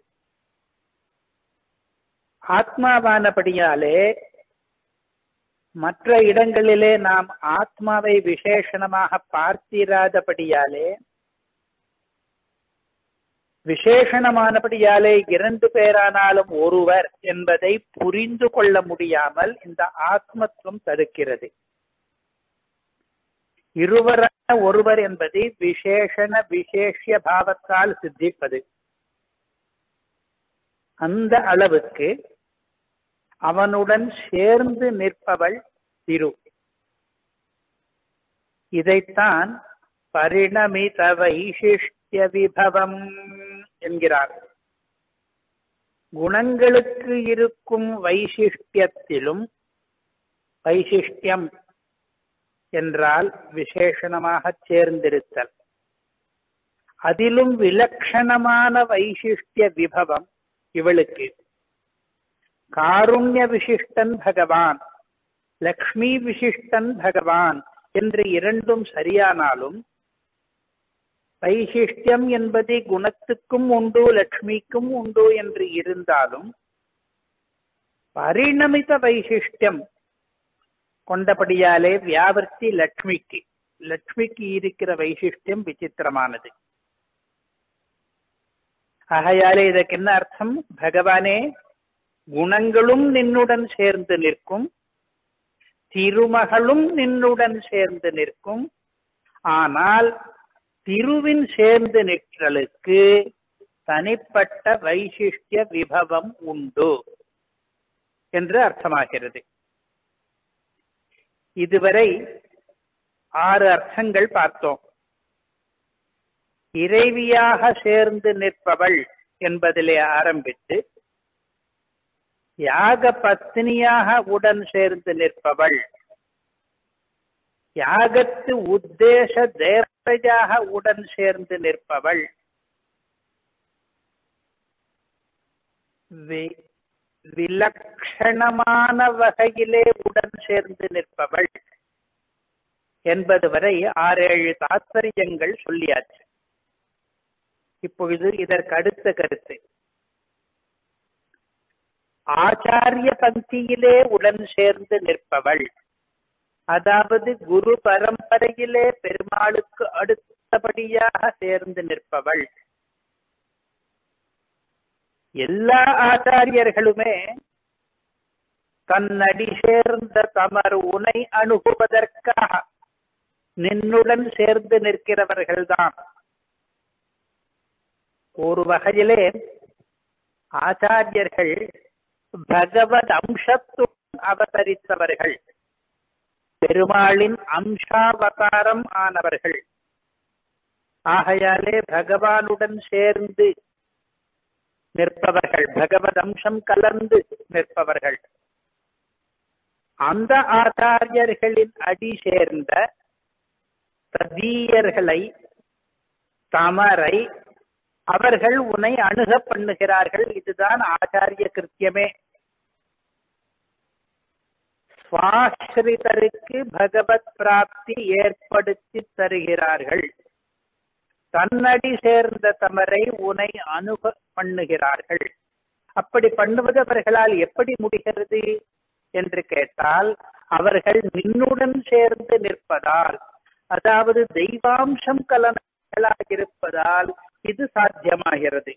ஆத்மாவானபடியாலே மற்ற இடங்களிலே நாம் ஆத்மாவை விசேஷணமாக பார்த்திராதபடியாலே விசேஷணமானபடியாலே இரண்டு பேரானாலும் ஒருவர் என்பதை புரிந்து கொள்ள முடியாமல் இந்த ஆத்மத்துவம் தடுக்கிறது இருவரான ஒருவர் என்பது விசேஷண விசேஷ பாவத்தால் சித்திப்பது அந்த அளவுக்கு அவனுடன் சேர்ந்து நிற்பவள் திரு இதைத்தான் பரிணமித வைசிஷ்டிய விபவம் என்கிறார் குணங்களுக்கு இருக்கும் வைசிஷ்டியத்திலும் வைசிஷ்டியம் என்றால் விசேஷணமாக சேர்ந்திருத்தல் அதிலும் விலட்சணமான வைசிஷ்டிய விபவம் இவளுக்கு காருண்ய விசிஷ்டன் பகவான் லக்ஷ்மி விசிஷ்டன் பகவான் என்று இரண்டும் சரியானாலும் வைசிஷ்டியம் என்பது குணத்துக்கும் உண்டு லட்சுமிக்கும் உண்டு என்று இருந்தாலும் பரிணமித வைசிஷ்டியம் கொண்டபடியாலே வியாபர்த்தி லட்சுமிக்கு லட்சுமிக்கு இருக்கிற வைசிஷ்டியம் விசித்திரமானது ஆகையாலே இதற்கு என்ன அர்த்தம் பகவானே குணங்களும் நின்னுடன் சேர்ந்து நிற்கும் திருமகளும் நின்னுடன் சேர்ந்து நிற்கும் ஆனால் திருவின் சேர்ந்து நிற்றலுக்கு தனிப்பட்ட வைசிஷ்டிய விபவம் உண்டு என்று அர்த்தமாகிறது இதுவரை ஆறு அர்த்தங்கள் பார்த்தோம் இறைவியாக சேர்ந்து நிற்பவள் என்பதிலே ஆரம்பித்து யாக பத்னியாக உடன் சேர்ந்து நிற்பவள் யாகத்து உத்தேச தேவதையாக உடன் சேர்ந்து நிற்பவள் விலட்சணமான வகையிலே உடன் சேர்ந்து நிற்பவள் என்பது வரை ஆறேழு தாத்பரியங்கள் சொல்லியாச்சு இப்பொழுது இதற்கு அடுத்த கருத்து ஆச்சாரிய பந்தியிலே உடன் சேர்ந்து நிற்பவள் அதாவது குரு பரம்பரையிலே பெருமாளுக்கு அடுத்தபடியாக சேர்ந்து நிற்பவள் எல்லா ஆச்சாரியர்களுமே தன்னடி சேர்ந்த தமர் உனை அணுகுவதற்காக நின்னுடன் சேர்ந்து நிற்கிறவர்கள்தான் ஒரு வகையிலே ஆச்சாரியர்கள் பகவத் அம்சத்துடன் அவதரித்தவர்கள் பெருமாளின் அம்சாவதாரம் ஆனவர்கள் ஆகையாலே பகவானுடன் சேர்ந்து நிற்பவர்கள் பகவத் அம்சம் கலந்து நிற்பவர்கள் அந்த ஆச்சாரியர்களின் அடி சேர்ந்த ததீயர்களை தமரை அவர்கள் உன்னை அணுக பண்ணுகிறார்கள் இதுதான் ஆச்சாரிய கிருத்தியமே சுவாசிரிதருக்கு பகவத் பிராப்தி ஏற்படுத்தி தருகிறார்கள் தன்னடி சேர்ந்த தமரை உனை அணுக பண்ணுகிறார்கள் அப்படி பண்ணுவது அவர்களால் எப்படி முடிகிறது என்று கேட்டால் அவர்கள் நின்னுடன் சேர்ந்து நிற்பதால் அதாவது தெய்வாம்சம் கலனாக இருப்பதால் இது சாத்தியமாகிறது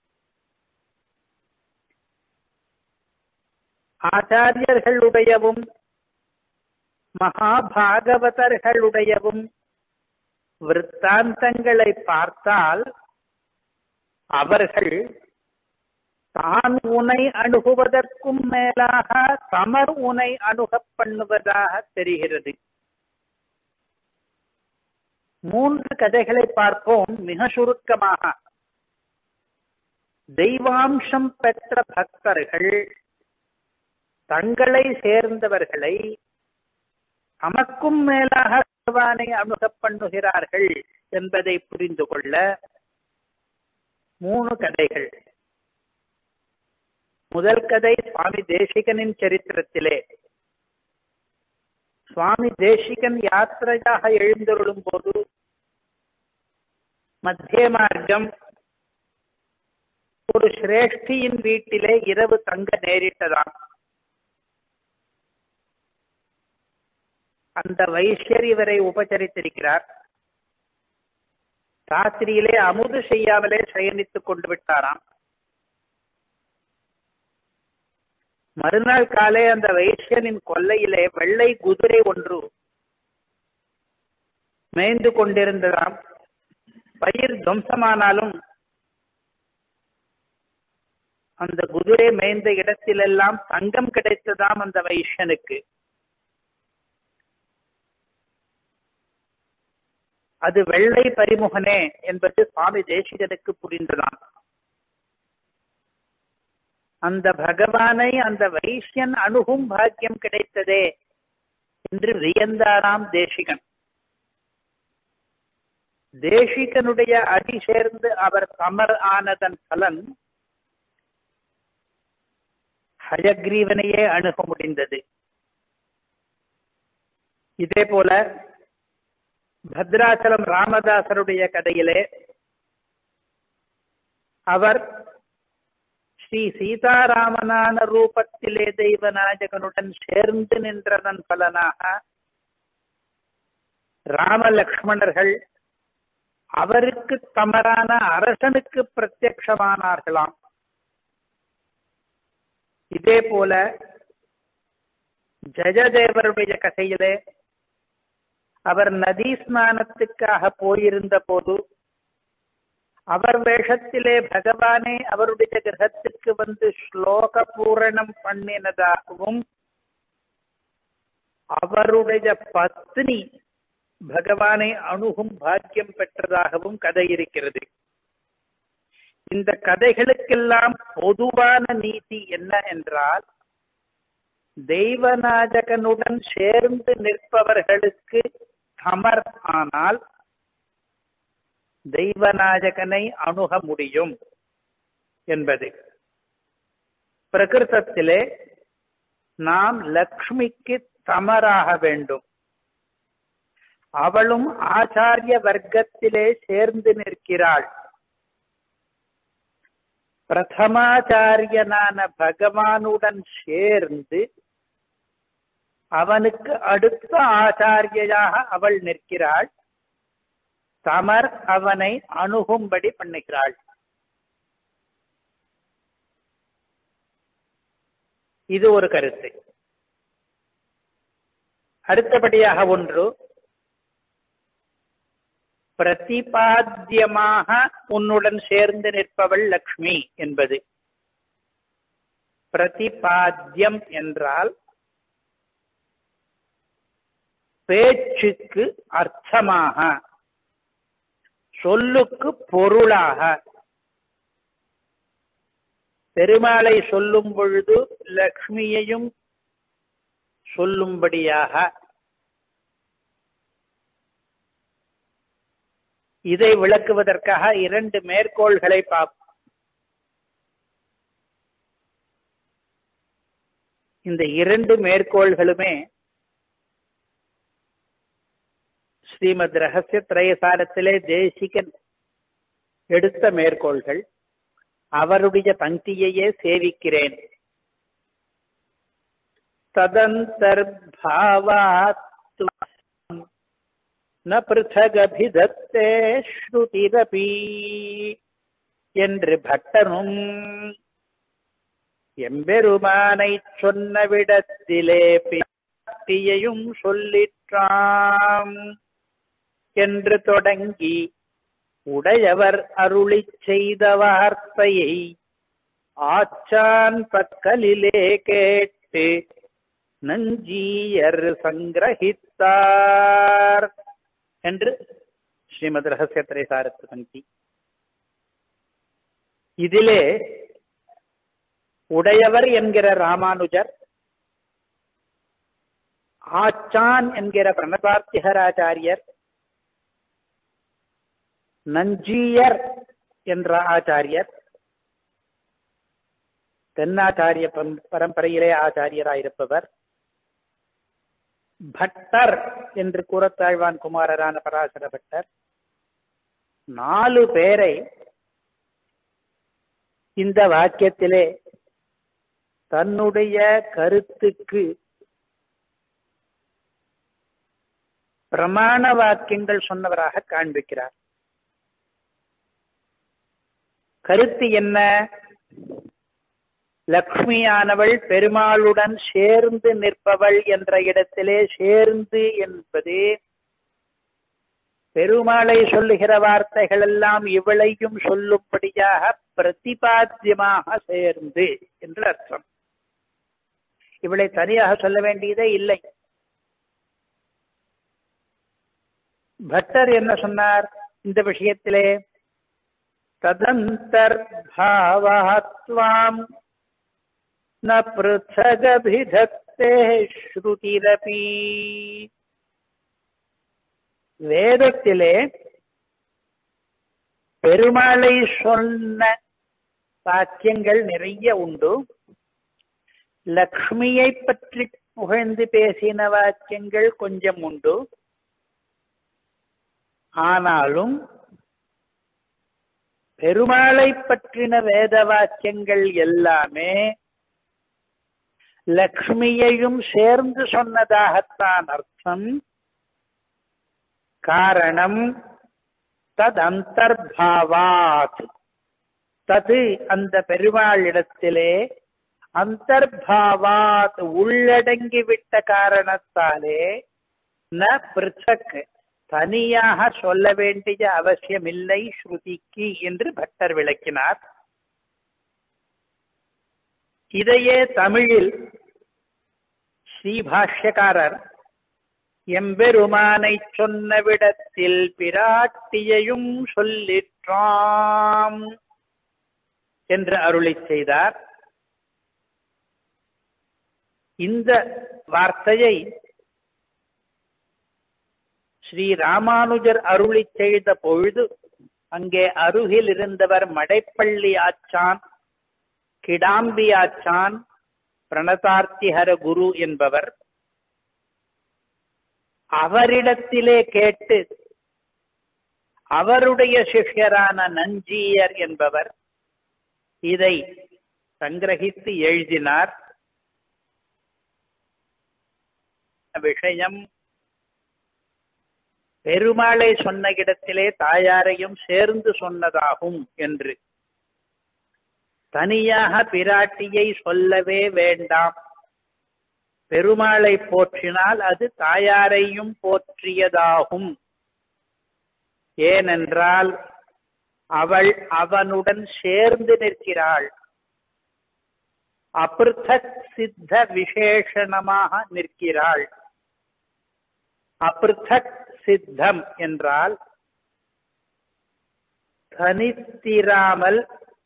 ஆச்சாரியர்களுடையவும் மகாபாகவதர்களுடையவும் விற்த்தாந்தங்களை பார்த்தால் அவர்கள் தான் உனை அணுகுவதற்கும் மேலாக தமர் உனை அணுகப் பண்ணுவதாக தெரிகிறது மூன்று கதைகளை பார்ப்போம் மிக சுருக்கமாக தெய்வாம்சம் பெற்ற பக்தர்கள் தங்களை சேர்ந்தவர்களை தமக்கும் மேலாக பகவானை அணுகப் பண்ணுகிறார்கள் என்பதை புரிந்து கொள்ள மூணு கதைகள் முதல் கதை சுவாமி தேசிகனின் சரித்திரத்திலே சுவாமி தேசிகன் யாத்திரையாக எழுந்தருளும் போது மத்திய மார்க்கம் ஒரு சிரேஷ்டியின் வீட்டிலே இரவு தங்க நேரிட்டதாம் அந்த வைஷ்யர் இவரை உபச்சரித்திருக்கிறார் ராத்திரியிலே அமுது செய்யாமலே சயனித்துக் கொண்டு விட்டாராம் மறுநாள் காலை அந்த வைசியனின் கொல்லையிலே வெள்ளை குதிரை ஒன்று மேய்ந்து கொண்டிருந்ததாம் பயிர் துவம்சமானாலும் அந்த குதிரை மேய்ந்த இடத்திலெல்லாம் தங்கம் கிடைத்ததாம் அந்த வைஷ்யனுக்கு அது வெள்ளை பரிமுகனே என்பது சுவாமி தேசிகனுக்கு புரிந்ததாம் அந்த பகவானை அந்த வைஷ்யன் அணுகும் பாக்கியம் கிடைத்ததே என்று வியந்தாராம் தேசிகன் தேசிகனுடைய அடி சேர்ந்து அவர் சமர் ஆனதன் பலன் ஹயக்ரீவனையே அணுக முடிந்தது இதே போல பத்ராச்சலம் ராமதாசருடைய கதையிலே அவர் ஸ்ரீ சீதாராமனான ரூபத்திலே தெய்வநாயகனுடன் சேர்ந்து நின்றதன் பலனாக ராம லக்ஷ்மணர்கள் அவருக்கு தமரான அரசனுக்கு பிரத்யக்ஷமானார்களாம் இதே போல ஜெயதேவருடைய கதையிலே அவர் நதி ஸ்நானத்துக்காக போயிருந்த போது அவர் வேஷத்திலே பகவானே அவருடைய கிரகத்துக்கு வந்து ஸ்லோக பூரணம் பண்ணினதாகவும் அவருடைய பத்னி பகவானை அணுகும் பாக்கியம் பெற்றதாகவும் கதை இருக்கிறது இந்த கதைகளுக்கெல்லாம் பொதுவான நீதி என்ன என்றால் தெய்வநாயகனுடன் சேர்ந்து நிற்பவர்களுக்கு சமர் ஆனால் தெய்வநாயகனை அணுக முடியும் என்பது பிரகிருதத்திலே நாம் லக்ஷ்மிக்கு தமராக வேண்டும் அவளும் ஆச்சாரிய வர்க்கத்திலே சேர்ந்து நிற்கிறாள் பிரதமாச்சாரியனான பகவானுடன் சேர்ந்து அவனுக்கு அடுத்த ஆச்சாரியாக அவள் நிற்கிறாள் தமர் அவனை அணுகும்படி பண்ணுகிறாள் இது ஒரு கருத்து அடுத்தபடியாக ஒன்று பிரதிபாத்தியமாக உன்னுடன் சேர்ந்து நிற்பவள் லக்ஷ்மி என்பது பிரதிபாத்தியம் என்றால் பேச்சுக்கு அர்த்தமாக சொல்லுக்கு பொருளாக பெருமாளை சொல்லும் பொழுது லக்ஷ்மியையும் சொல்லும்படியாக இதை விளக்குவதற்காக இரண்டு மேற்கோள்களை பார்ப்போம் இந்த இரண்டு மேற்கோள்களுமே ஸ்ரீமத் ரகசிய திரயசாரத்திலே தேசிகன் எடுத்த மேற்கோள்கள் அவருடைய பங்கியையே சேவிக்கிறேன் ததந்தர்பாவாத் ந பிருத்தகபிதத்தே ஸ்ருதிரபி என்று பட்டனும் எம்பெருமானை சொன்ன விடத்திலே பியையும் சொல்லிற்றாம் என்று தொடங்கி உடையவர் அருளி செய்த வார்த்தையை ஆச்சான் பக்கலிலே கேட்டு நஞ்சீயர் சங்கிரகித்தார் என்று ஸ்ரீமத் ரகசிய திரைசாரத்து பங்கி இதிலே உடையவர் என்கிற ராமானுஜர் ஆச்சான் என்கிற பிரணபார்த்திகராச்சாரியர் நஞ்சீயர் என்ற ஆச்சாரியர் தென்னாச்சாரிய பரம்பரையிலே ஆச்சாரியராயிருப்பவர் பட்டர் என்று கூறத்தாழ்வான் குமாரரான பராசர பட்டர் நாலு பேரை இந்த வாக்கியத்திலே தன்னுடைய கருத்துக்கு பிரமாண வாக்கியங்கள் சொன்னவராக காண்பிக்கிறார் கருத்து என்ன லக்ஷ்மியானவள் பெருமாளுடன் சேர்ந்து நிற்பவள் என்ற இடத்திலே சேர்ந்து என்பது பெருமாளை சொல்லுகிற வார்த்தைகள் எல்லாம் இவளையும் சொல்லும்படியாக பிரதிபாத்தியமாக சேர்ந்து என்று அர்த்தம் இவளை தனியாக சொல்ல வேண்டியதே இல்லை பட்டர் என்ன சொன்னார் இந்த விஷயத்திலே ததந்தர்பாவாத்வாம் ந பிருத்தகபிதக்தே ஸ்ருதிரபி வேதத்திலே பெருமாளை சொன்ன வாக்கியங்கள் நிறைய உண்டு லக்ஷ்மியை பற்றி புகழ்ந்து பேசின வாக்கியங்கள் கொஞ்சம் உண்டு ஆனாலும் பெருமாளை பற்றின வேத வாக்கியங்கள் எல்லாமே லக்ஷ்மியையும் சேர்ந்து சொன்னதாகத்தான் அர்த்தம் காரணம் தத் அந்தர்பாவாத் தது அந்த பெருமாளிடத்திலே அந்தர்பாவாத் உள்ளடங்கிவிட்ட காரணத்தாலே ந பிருச்சக் தனியாக சொல்ல வேண்டிய அவசியமில்லை ஸ்ருதிக்கு என்று பட்டர் விளக்கினார் இதையே தமிழில் ஸ்ரீபாஷ்யக்காரர் எம்பெருமானை சொன்ன விடத்தில் பிராட்டியையும் சொல்லிற்றாம் என்று அருளி செய்தார் இந்த வார்த்தையை ஸ்ரீ ராமானுஜர் அருளி செய்த பொழுது அங்கே அருகில் இருந்தவர் மடைப்பள்ளி ஆச்சான் கிடாம்பி ஆச்சான் பிரணதார்த்திஹர குரு என்பவர் அவரிடத்திலே கேட்டு அவருடைய சிஷ்யரான நஞ்சியர் என்பவர் இதை சங்கிரகித்து எழுதினார் விஷயம் பெருமாளை சொன்ன இடத்திலே தாயாரையும் சேர்ந்து சொன்னதாகும் என்று தனியாக பிராட்டியை சொல்லவே வேண்டாம் பெருமாளை போற்றினால் அது தாயாரையும் போற்றியதாகும் ஏனென்றால் அவள் அவனுடன் சேர்ந்து நிற்கிறாள் அபிருத்தக் சித்த விசேஷணமாக நிற்கிறாள் அபிருத்தக் சித்தம் என்றால் தனித்திராமல்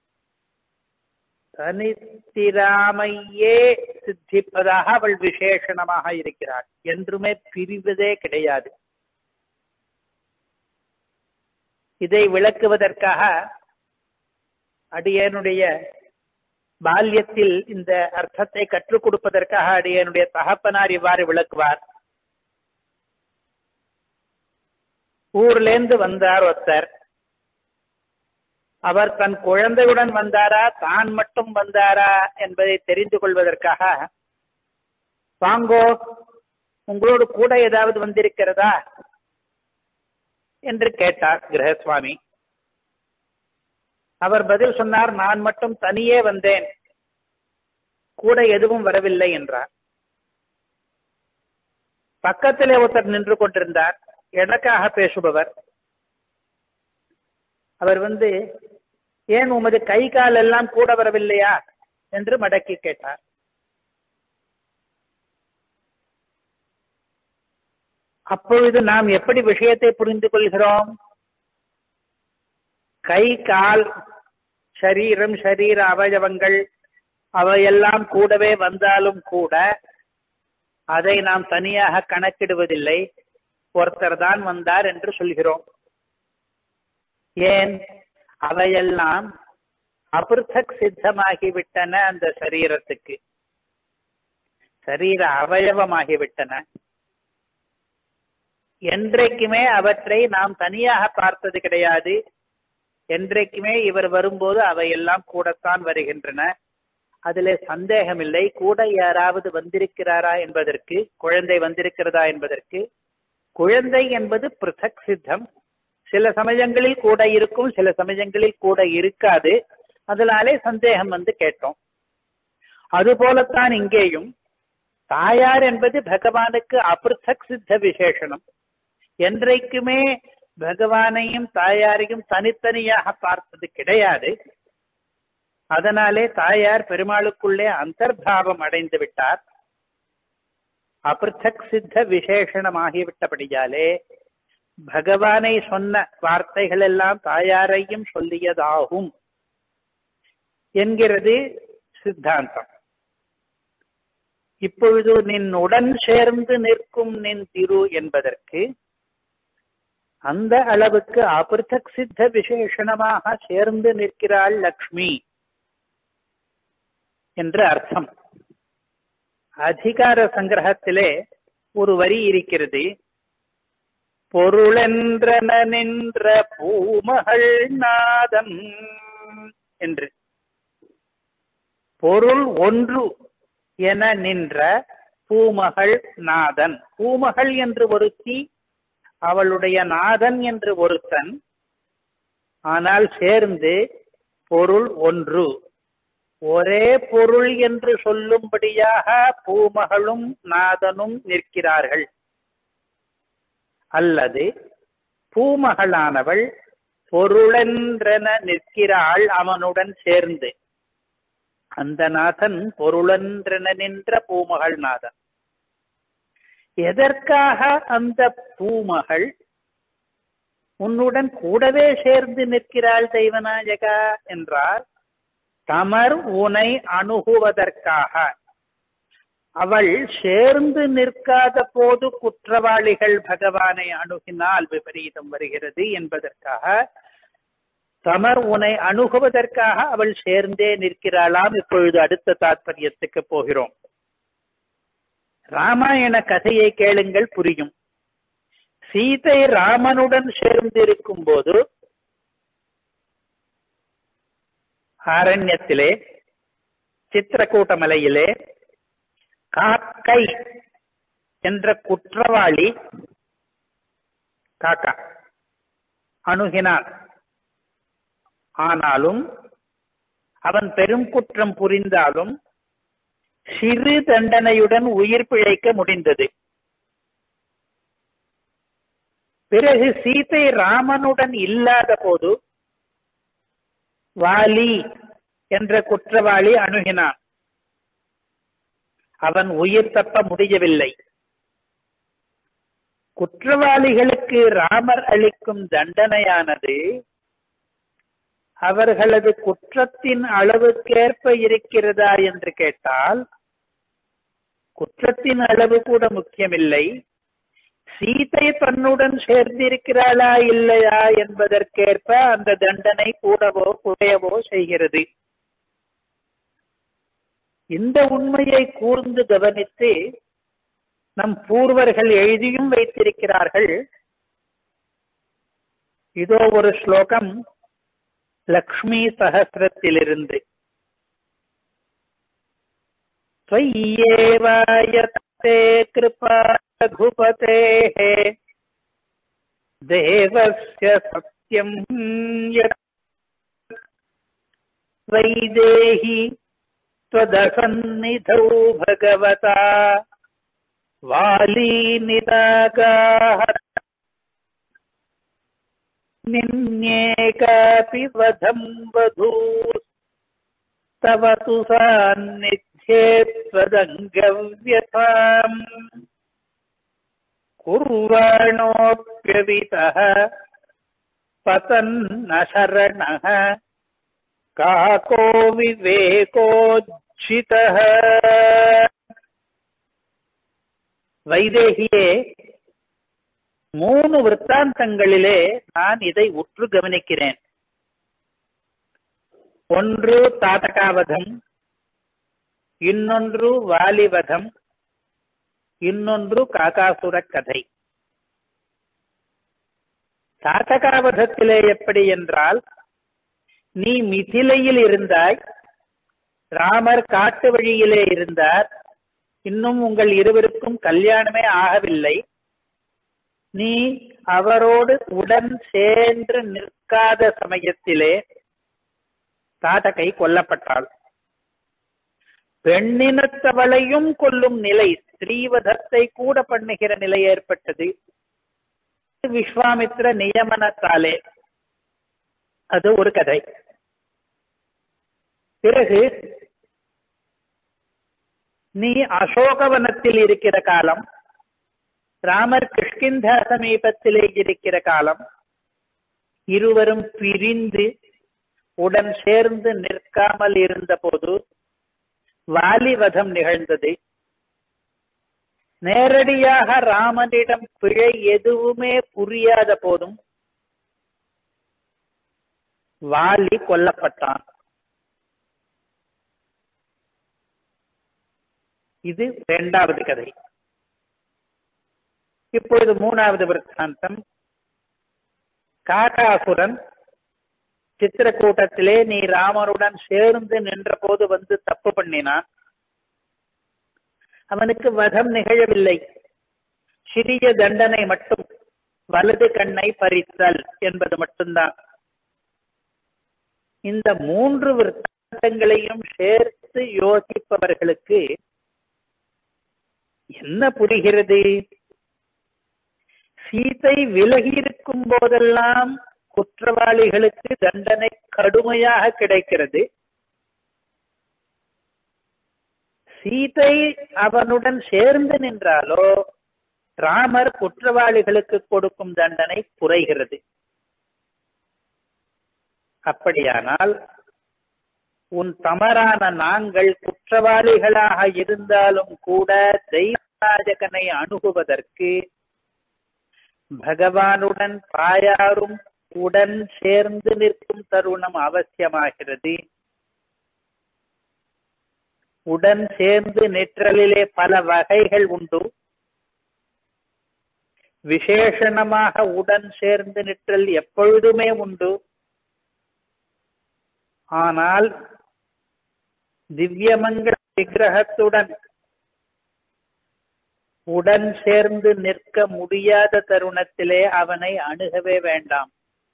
தனித்திராமையே சித்திப்பதாக அவள் விசேஷணமாக இருக்கிறாள் என்றுமே பிரிவதே கிடையாது இதை விளக்குவதற்காக அடியனுடைய பால்யத்தில் இந்த அர்த்தத்தை கற்றுக் கொடுப்பதற்காக அடியனுடைய தகப்பனார் இவ்வாறு விளக்குவார் ஊர்லேந்து வந்தார் ஒருத்தர் அவர் தன் குழந்தையுடன் வந்தாரா தான் மட்டும் வந்தாரா என்பதை தெரிந்து கொள்வதற்காக வாங்கோ உங்களோடு கூட ஏதாவது வந்திருக்கிறதா என்று கேட்டார் கிரகசுவாமி அவர் பதில் சொன்னார் நான் மட்டும் தனியே வந்தேன் கூட எதுவும் வரவில்லை என்றார் பக்கத்திலே ஒருத்தர் நின்று கொண்டிருந்தார் எனக்காக பேசுபவர் அவர் வந்து ஏன் உமது கை கால் எல்லாம் கூட வரவில்லையா என்று மடக்கி கேட்டார் அப்பொழுது நாம் எப்படி விஷயத்தை புரிந்து கொள்கிறோம் கை கால் சரீரம் சரீர அவயவங்கள் அவையெல்லாம் கூடவே வந்தாலும் கூட அதை நாம் தனியாக கணக்கிடுவதில்லை ஒருத்தர் தான் வந்தார் என்று சொல்கிறோம் ஏன் அவையெல்லாம் அபிருத்தக் சித்தமாகிவிட்டன அந்த சரீரத்துக்கு சரீர அவயவமாகிவிட்டன என்றைக்குமே அவற்றை நாம் தனியாக பார்த்தது கிடையாது என்றைக்குமே இவர் வரும்போது அவையெல்லாம் கூடத்தான் வருகின்றன அதிலே சந்தேகமில்லை கூட யாராவது வந்திருக்கிறாரா என்பதற்கு குழந்தை வந்திருக்கிறதா என்பதற்கு குழந்தை என்பது பிருத்தக் சித்தம் சில சமயங்களில் கூட இருக்கும் சில சமயங்களில் கூட இருக்காது அதனாலே சந்தேகம் வந்து கேட்டோம் அது போலத்தான் இங்கேயும் தாயார் என்பது பகவானுக்கு அபிருத்தக் சித்த விசேஷனம் என்றைக்குமே பகவானையும் தாயாரையும் தனித்தனியாக பார்ப்பது கிடையாது அதனாலே தாயார் பெருமாளுக்குள்ளே அந்தர்பாவம் அடைந்து விட்டார் அபிருத்தக் சித்த விசேஷணமாகிவிட்டபடியாலே பகவானை சொன்ன வார்த்தைகள் எல்லாம் தாயாரையும் சொல்லியதாகும் என்கிறது சித்தாந்தம் இப்பொழுது நின் உடன் சேர்ந்து நிற்கும் நின் திரு என்பதற்கு அந்த அளவுக்கு அபிருத்தக் சித்த விசேஷணமாக சேர்ந்து நிற்கிறாள் லக்ஷ்மி என்று அர்த்தம் அதிகார சங்கிரகத்திலே ஒரு வரி இருக்கிறது பொருளென்றன நின்ற பூமகள் நாதம் என்று பொருள் ஒன்று என நின்ற பூமகள் நாதன் பூமகள் என்று ஒருத்தி அவளுடைய நாதன் என்று ஒருத்தன் ஆனால் சேர்ந்து பொருள் ஒன்று ஒரே பொருள் என்று சொல்லும்படியாக பூமகளும் நாதனும் நிற்கிறார்கள் அல்லது பூமகளானவள் பொருளென்றென நிற்கிறாள் அவனுடன் சேர்ந்து அந்த நாதன் பொருளென்றென நின்ற பூமகள் நாதன் எதற்காக அந்த பூமகள் உன்னுடன் கூடவே சேர்ந்து நிற்கிறாள் தெய்வநாயகா என்றால் தமர் உனை அணுகுவதற்காக அவள் சேர்ந்து நிற்காத போது குற்றவாளிகள் பகவானை அணுகினால் விபரீதம் வருகிறது என்பதற்காக தமர் உனை அணுகுவதற்காக அவள் சேர்ந்தே நிற்கிறாளாம் இப்பொழுது அடுத்த தாற்பயத்துக்கு போகிறோம் ராமாயண கதையை கேளுங்கள் புரியும் சீதை ராமனுடன் சேர்ந்து இருக்கும் போது ஆரண்யத்திலே சித்திரக்கூட்டமலையிலே காக்கை என்ற குற்றவாளி காக்கா அணுகினான் ஆனாலும் அவன் பெரும் குற்றம் புரிந்தாலும் சிறு தண்டனையுடன் உயிர் பிழைக்க முடிந்தது பிறகு சீதை ராமனுடன் இல்லாத போது வாலி என்ற குற்றவாளி அணுகினான் அவன் உயிர் தப்ப முடியவில்லை குற்றவாளிகளுக்கு ராமர் அளிக்கும் தண்டனையானது அவர்களது குற்றத்தின் அளவுக்கேற்ப இருக்கிறதா என்று கேட்டால் குற்றத்தின் அளவு கூட முக்கியமில்லை சீதை தன்னுடன் சேர்ந்திருக்கிறாளா இல்லையா என்பதற்கேற்ப அந்த தண்டனை கூடவோ குறையவோ செய்கிறது இந்த உண்மையை கூர்ந்து கவனித்து நம் பூர்வர்கள் எழுதியும் வைத்திருக்கிறார்கள் இதோ ஒரு ஸ்லோகம் லக்ஷ்மி சகசிரத்திலிருந்து त्वय्येवायते कृपा रघुपतेः देवस्य सत्यम् यत् वैदेहि त्वदसन्निधौ भगवता वालीनिरागाः निन्येकापि वधम् वधू तव तु सान्निध्ये त्वदङ्गव्यथाम् कुर्वाणोऽप्यवितः पतन्न शरणः काको विवेकोज्झितः வைதேகியே மூணு விற்த்தாந்தங்களிலே நான் இதை உற்று கவனிக்கிறேன் ஒன்று தாத்தகாவதம் இன்னொன்று வாலிவதம் இன்னொன்று காகாசுர கதை தாத்தகாவதத்திலே எப்படி என்றால் நீ மிதிலையில் இருந்தாய் ராமர் காட்டு வழியிலே இருந்தார் இன்னும் உங்கள் இருவருக்கும் கல்யாணமே ஆகவில்லை நீ அவரோடு உடன் சேர்ந்து நிற்காத சமயத்திலே தாடகை கொல்லப்பட்டாள் பெண்ணினத்தவளையும் கொல்லும் நிலை ஸ்ரீவதத்தை கூட பண்ணுகிற நிலை ஏற்பட்டது விஸ்வாமித்ர நியமனத்தாலே அது ஒரு கதை பிறகு நீ அசோகவனத்தில் இருக்கிற காலம் ராமர் கிஷ்கிந்தா சமீபத்திலே இருக்கிற காலம் இருவரும் பிரிந்து உடன் சேர்ந்து நிற்காமல் இருந்த போது வாலிவதம் நிகழ்ந்தது நேரடியாக ராமனிடம் பிழை எதுவுமே புரியாத போதும் வாலி கொல்லப்பட்டான் இது இரண்டாவது கதை இப்பொழுது மூணாவது விற்த்தாந்தம் காகாசுரன் சித்திரக்கூட்டத்திலே நீ ராமருடன் சேர்ந்து நின்ற போது வந்து தப்பு பண்ணினான் அவனுக்கு வதம் நிகழவில்லை சிறிய தண்டனை மட்டும் வலது கண்ணை பறித்தல் என்பது மட்டும்தான் இந்த மூன்று விற்த்தாந்தங்களையும் சேர்த்து யோசிப்பவர்களுக்கு என்ன புரிகிறது சீதை விலகி இருக்கும் போதெல்லாம் குற்றவாளிகளுக்கு தண்டனை கடுமையாக கிடைக்கிறது சீதை அவனுடன் சேர்ந்து நின்றாலோ ராமர் குற்றவாளிகளுக்கு கொடுக்கும் தண்டனை குறைகிறது அப்படியானால் உன் தமரான நாங்கள் குற்றவாளிகளாக இருந்தாலும் கூட தெய்வராஜகனை அணுகுவதற்கு பகவானுடன் தாயாரும் உடன் சேர்ந்து நிற்கும் தருணம் அவசியமாகிறது உடன் சேர்ந்து நிற்றலிலே பல வகைகள் உண்டு விசேஷணமாக உடன் சேர்ந்து நிற்றல் எப்பொழுதுமே உண்டு ஆனால் திவ்யமங்கள விக்கிரகத்துடன் உடன் சேர்ந்து நிற்க முடியாத தருணத்திலே அவனை அணுகவே வேண்டாம்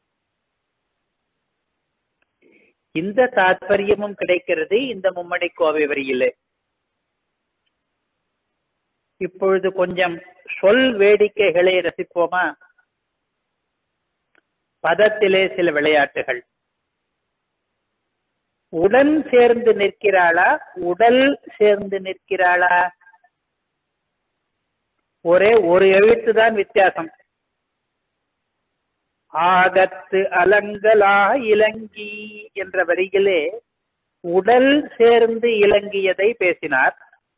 இந்த தாத்பரியமும் கிடைக்கிறது இந்த மும்மடை கோவை வரியிலே இப்பொழுது கொஞ்சம் சொல் வேடிக்கைகளை ரசிப்போமா பதத்திலே சில விளையாட்டுகள் உடன் சேர்ந்து நிற்கிறாளா உடல் சேர்ந்து நிற்கிறாளா ஒரே ஒரு எழுத்து தான் வித்தியாசம் ஆகத்து அலங்கலா இலங்கி என்ற வரியிலே உடல் சேர்ந்து இலங்கியதை பேசினார்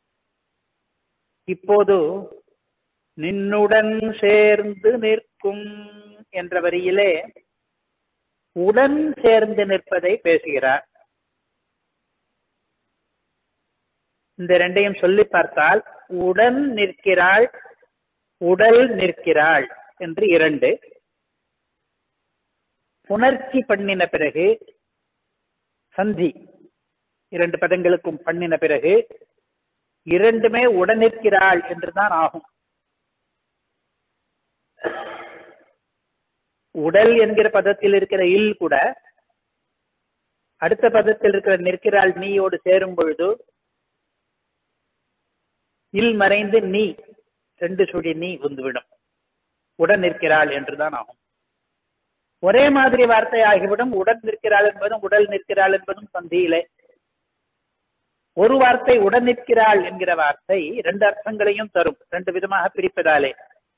இப்போது நின்னுடன் சேர்ந்து நிற்கும் என்ற வரியிலே உடன் சேர்ந்து நிற்பதை பேசுகிறார் இந்த ரெண்டையும் சொல்லி பார்த்தால் உடன் நிற்கிறாள் உடல் நிற்கிறாள் என்று இரண்டு புணர்ச்சி பண்ணின பிறகு சந்தி இரண்டு பதங்களுக்கும் பண்ணின பிறகு இரண்டுமே உடனிருக்கிறாள் என்றுதான் ஆகும் உடல் என்கிற பதத்தில் இருக்கிற இல் கூட அடுத்த பதத்தில் இருக்கிற நிற்கிறாள் நீயோடு சேரும் பொழுது இல் மறைந்து நீ ரெண்டு சுழி நீ வந்துவிடும் உடன் நிற்கிறாள் என்றுதான் ஆகும் ஒரே மாதிரி வார்த்தை ஆகிவிடும் உடன் நிற்கிறாள் என்பதும் உடல் நிற்கிறாள் என்பதும் சந்தியிலே ஒரு வார்த்தை உடன் நிற்கிறாள் என்கிற வார்த்தை இரண்டு அர்த்தங்களையும் தரும் ரெண்டு விதமாக பிரிப்பதாலே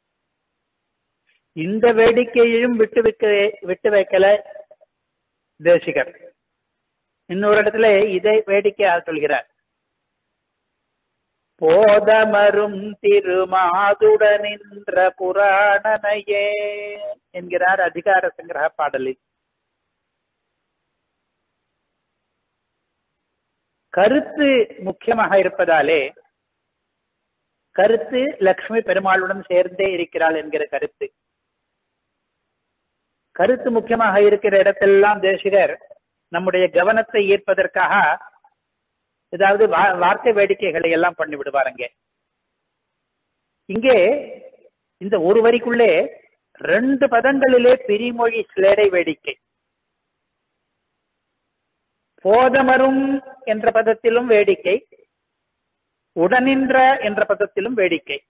இந்த வேடிக்கையையும் விட்டு வைக்க விட்டு வைக்கல தேசிகர் இன்னொரு இடத்துல இதை வேடிக்கையாக சொல்கிறார் போதமரும் திருமாதுடனின்ற புராணனையே என்கிறார் அதிகார சங்கிரக பாடலில் கருத்து முக்கியமாக இருப்பதாலே கருத்து லக்ஷ்மி பெருமாளுடன் சேர்ந்தே இருக்கிறாள் என்கிற கருத்து கருத்து முக்கியமாக இருக்கிற இடத்தெல்லாம் தேசிகர் நம்முடைய கவனத்தை ஈர்ப்பதற்காக ஏதாவது வார்த்தை வேடிக்கைகளை எல்லாம் பண்ணி விடுவாருங்க இங்கே இந்த ஒரு வரிக்குள்ளே ரெண்டு பதங்களிலே பிரிமொழி சிலேடை வேடிக்கை போதமரும் என்ற பதத்திலும் வேடிக்கை உடனின்ற என்ற பதத்திலும் வேடிக்கை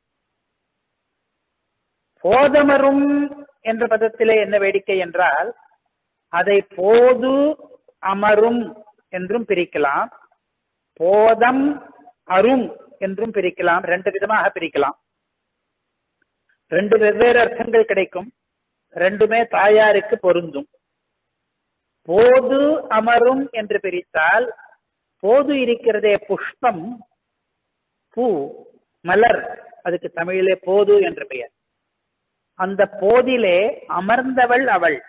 போதமரும் என்ற பதத்திலே என்ன வேடிக்கை என்றால் அதை போது அமரும் என்றும் பிரிக்கலாம் போதம் அரும் என்றும் பிரிக்கலாம் ரெண்டு விதமாக பிரிக்கலாம் ரெண்டு வெவ்வேறு அர்த்தங்கள் கிடைக்கும் ரெண்டுமே தாயாருக்கு பொருந்தும் போது அமரும் என்று பிரித்தால் போது இருக்கிறதே புஷ்பம் பூ மலர் அதுக்கு தமிழிலே போது என்று பெயர் அந்த போதிலே அமர்ந்தவள் அவள்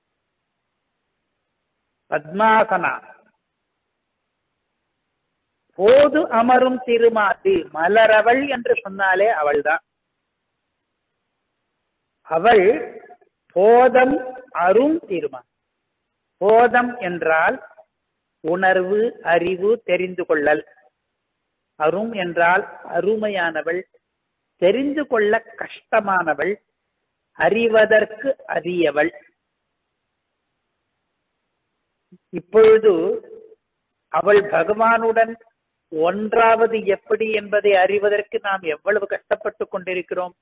பத்மாசனா போது அமரும் திருமாதி மலரவள் என்று சொன்னாலே அவள்தான் அவள் போதம் அரும் திருமா போதம் என்றால் உணர்வு அறிவு தெரிந்து கொள்ளல் அரும் என்றால் அருமையானவள் தெரிந்து கொள்ள கஷ்டமானவள் அறிவதற்கு அரியவள் இப்பொழுது அவள் பகவானுடன் ஒன்றாவது எப்படி என்பதை அறிவதற்கு நாம் எவ்வளவு கஷ்டப்பட்டுக் கொண்டிருக்கிறோம்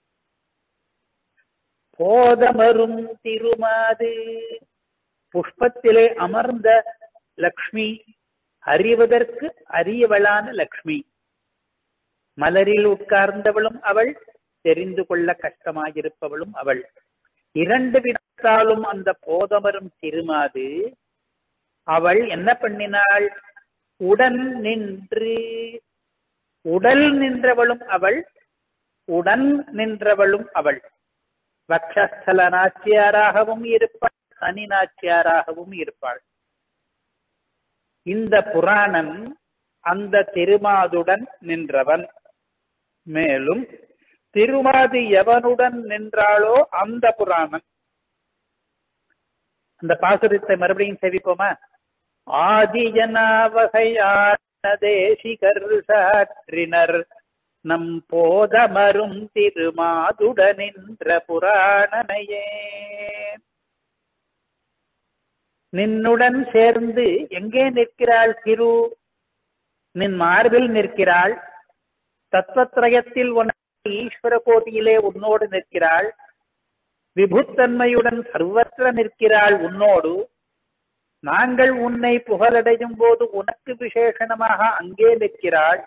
போதமரும் திருமாது புஷ்பத்திலே அமர்ந்த லக்ஷ்மி அறிவதற்கு அரியவளான லக்ஷ்மி மலரில் உட்கார்ந்தவளும் அவள் தெரிந்து கொள்ள கஷ்டமாயிருப்பவளும் அவள் இரண்டு விதத்தாலும் அந்த போதமரும் திருமாது அவள் என்ன பண்ணினாள் உடன் நின்று உடல் நின்றவளும் அவள் உடன் நின்றவளும் அவள் வக்ஷஸ்தல நாச்சியாராகவும் இருப்பாள் சனி நாச்சியாராகவும் இருப்பாள் இந்த புராணன் அந்த திருமாதுடன் நின்றவன் மேலும் திருமாது எவனுடன் நின்றாளோ அந்த புராணன் அந்த பாசுரத்தை மறுபடியும் செவிப்போமா ஆதிஜனாவகையான தேசிகர் சாற்றினர் நம் போதமரும் திருமாதுடனின்ற புராணனையே நின்னுடன் சேர்ந்து எங்கே நிற்கிறாள் திரு நின் மார்பில் நிற்கிறாள் தத்துவத்திரயத்தில் உனக்கு ஈஸ்வர கோட்டியிலே உன்னோடு நிற்கிறாள் விபுத்தன்மையுடன் சர்வற்ற நிற்கிறாள் உன்னோடு நாங்கள் உன்னை புகழடையும் போது உனக்கு விசேஷணமாக அங்கே நிற்கிறாள்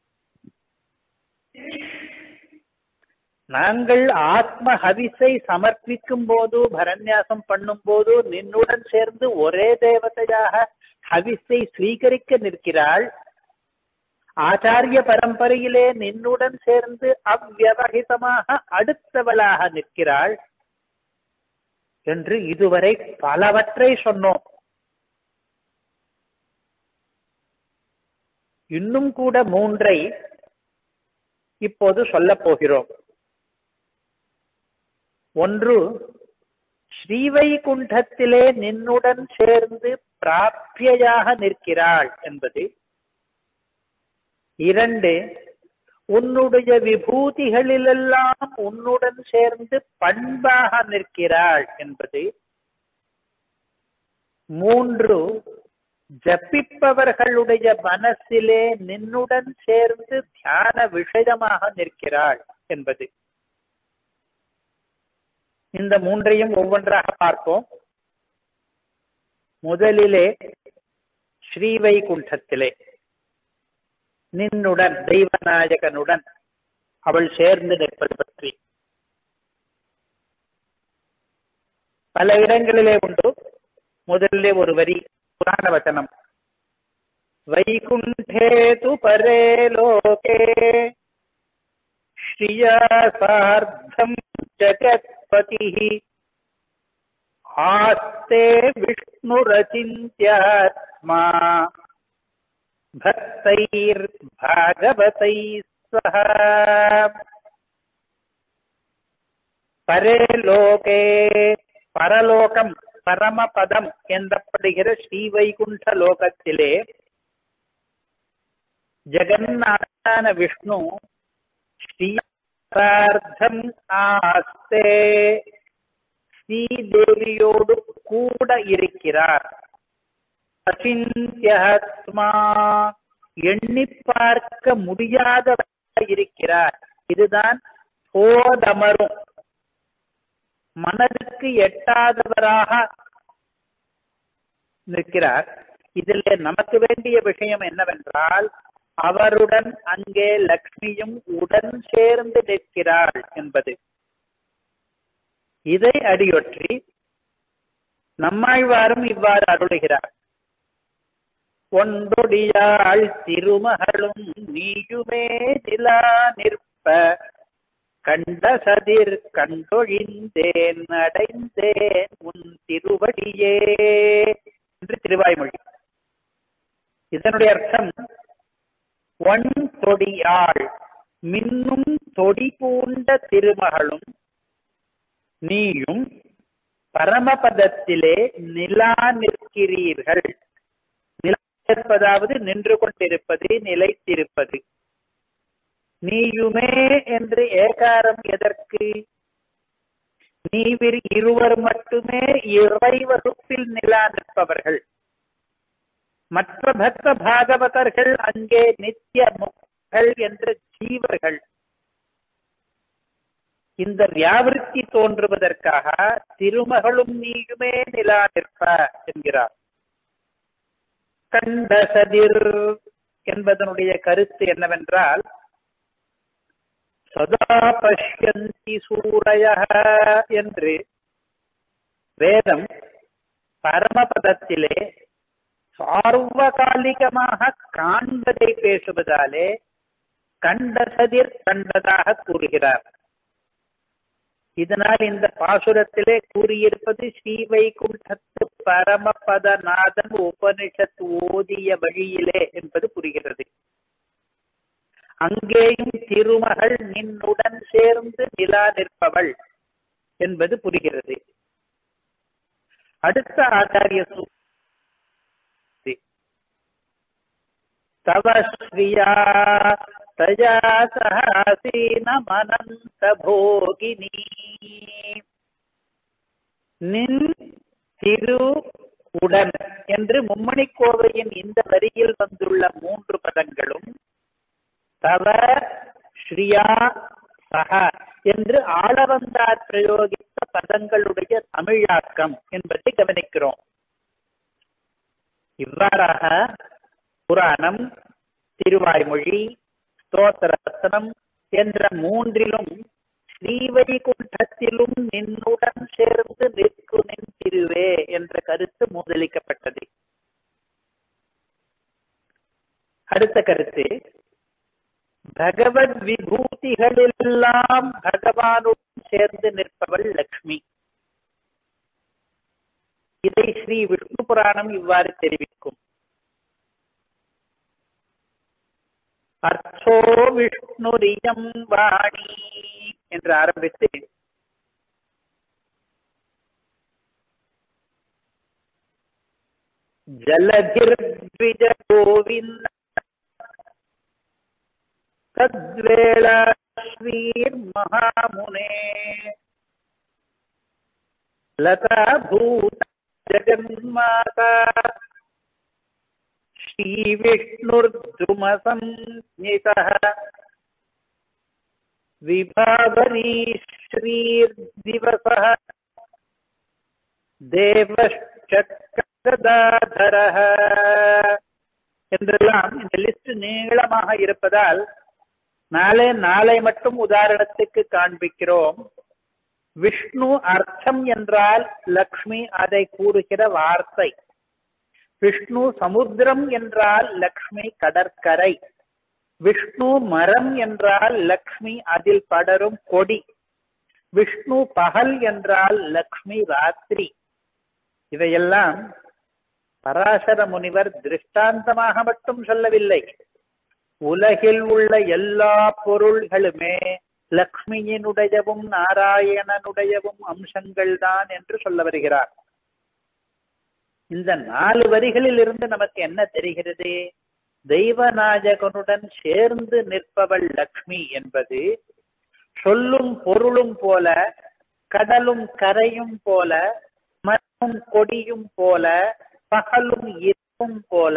நாங்கள் ஆத்ம ஹவிஸை சமர்ப்பிக்கும் போது பரநியாசம் பண்ணும் போது நின்னுடன் சேர்ந்து ஒரே தேவதையாக ஹவிஸை ஸ்வீகரிக்க நிற்கிறாள் ஆச்சாரிய பரம்பரையிலே நின்னுடன் சேர்ந்து அவ்வவகிதமாக அடுத்தவளாக நிற்கிறாள் என்று இதுவரை பலவற்றை சொன்னோம் இன்னும் கூட மூன்றை இப்போது சொல்லப் போகிறோம் ஒன்று ஸ்ரீவைகுண்டத்திலே நின்னுடன் சேர்ந்து பிராப்தியாக நிற்கிறாள் என்பது இரண்டு உன்னுடைய விபூதிகளிலெல்லாம் உன்னுடன் சேர்ந்து பண்பாக நிற்கிறாள் என்பது மூன்று ஜப்பிப்பவர்களுடைய மனசிலே நின்னுடன் சேர்ந்து தியான விஷயமாக நிற்கிறாள் என்பது இந்த மூன்றையும் ஒவ்வொன்றாக பார்ப்போம் முதலிலே ஸ்ரீவைகுண்டத்திலே நின்னுடன் தெய்வநாயகனுடன் அவள் சேர்ந்து நிற்பது பற்றி பல இடங்களிலே உண்டு முதலிலே ஒரு வரி புராண வச்சனம் வைகுண்டே து பரே லோகே ஸ்ரீயா சார்த்தம் ஜகத்பதி ஆஸ்தே விஷ்ணுரச்சிந்தியாத்மா பக்தைர் பாகவதை சக பரே லோகே பரலோகம் பரமபதம் என்றப்படுகிற ஸ்ரீவைகுண்ட லோகத்திலே ஜெகநாதான விஷ்ணு ஸ்ரீ சார்த்தம் ஆஸ்தே ஸ்ரீதேவியோடு கூட இருக்கிறார் அச்சிந்தியாத்மா எண்ணி பார்க்க முடியாத இருக்கிறார் இதுதான் போதமரும் மனதுக்கு எட்டாதவராக நிற்கிறார் இதில் நமக்கு வேண்டிய விஷயம் என்னவென்றால் அவருடன் அங்கே லக்ஷ்மியும் உடன் சேர்ந்து நிற்கிறாள் என்பது இதை அடியொற்றி நம்மாழ்வாரும் இவ்வாறு அருளுகிறார் ஒன்றொடியாள் திருமகளும் நீயுமே நிலா நிற்ப கண்ட சதிர் கண்டொழிந்தேன் அடைந்தேன் உன் திருவடியே என்று திருவாய்மொழி இதனுடைய அர்த்தம் ஒன் தொடியாள் மின்னும் தொடி பூண்ட திருமகளும் நீயும் பரமபதத்திலே நிலா நிற்கிறீர்கள் நிற்பதாவது நின்று கொண்டிருப்பது நிலைத்திருப்பது நீயுமே என்று ஏகாரம் எதற்கு நீவிர் இருவர் மட்டுமே இறை வகுப்பில் நிலா நிற்பவர்கள் மற்ற பக்த பாகவதர்கள் அங்கே நித்திய முக்கள் என்ற ஜீவர்கள் இந்த வியாவிருத்தி தோன்றுவதற்காக திருமகளும் நீயுமே நிலா நிற்ப என்கிறார் கண்டசதிர் என்பதனுடைய கருத்து என்னவென்றால் சதா பஷ்யந்தி சூரய என்று வேதம் பரமபதத்திலே சார்வகாலிகமாக காண்பதை பேசுவதாலே கண்டசதிர் கண்டதாக கூறுகிறார் இதனால் இந்த பாசுரத்திலே கூறியிருப்பது ஸ்ரீவைகுண்டத்து பரமபதநாதன் உபனிஷத் ஓதிய வழியிலே என்பது புரிகிறது அங்கேயும் திருமகள் நின்னுடன் சேர்ந்து நிலா நிற்பவள் என்பது புரிகிறது அடுத்த ஆச்சாரிய தவ ஸ்ரீயா தயா சகாசீனமனந்த போகினி நின் திரு உடன் என்று மும்மணி கோவையின் இந்த வரியில் வந்துள்ள மூன்று பதங்களும் தவ ஸ்ரீயா சக என்று ஆளவந்தார் பிரயோகித்த பதங்களுடைய தமிழாக்கம் என்பதை கவனிக்கிறோம் இவ்வாறாக புராணம் திருவாய்மொழி ஸ்தோத்திரத்தனம் என்ற மூன்றிலும் ஸ்ரீவைகுண்டத்திலும் நின்னுடன் சேர்ந்து நிற்கு நின் திருவே என்ற கருத்து முதலிக்கப்பட்டது அடுத்த கருத்து பகவத் விபூதிகளெல்லாம் பகவானுடன் சேர்ந்து நிற்பவள் லக்ஷ்மி இதை ஸ்ரீ விஷ்ணு புராணம் இவ்வாறு தெரிவிக்கும் அர்த்தோ விஷ்ணுரியம் வாணி என்று ஆரம்பித்து ஜலதிர்விஜ கோவிந்த தத்வேளா ஸ்ரீர் மகாமுனே லதா பூத ஜெகன்மாதா श्रीविष्णुर्द्रुमसंज्ञितः विभावरी श्रीर्दिवसः தேவஷ்டகதாதரஹ என்றெல்லாம் இந்த லிஸ்ட் நீளமாக இருப்பதால் நாளே நாளை மட்டும் உதாரணத்துக்கு காண்பிக்கிறோம் விஷ்ணு அர்த்தம் என்றால் லக்ஷ்மி அதை கூறுகிற வார்த்தை விஷ்ணு சமுத்திரம் என்றால் லக்ஷ்மி கடற்கரை விஷ்ணு மரம் என்றால் லக்ஷ்மி அதில் படரும் கொடி விஷ்ணு பகல் என்றால் லக்ஷ்மி ராத்திரி இதையெல்லாம் பராசர முனிவர் திருஷ்டாந்தமாக மட்டும் சொல்லவில்லை உலகில் உள்ள எல்லா பொருள்களுமே லக்ஷ்மியினுடையவும் நாராயணனுடையவும் அம்சங்கள் தான் என்று சொல்ல வருகிறார் இந்த நாலு வரிகளில் இருந்து நமக்கு என்ன தெரிகிறது தெய்வநாயகனுடன் சேர்ந்து நிற்பவள் லக்ஷ்மி என்பது சொல்லும் பொருளும் போல கடலும் கரையும் போல மரமும் கொடியும் போல பகலும் இரவும் போல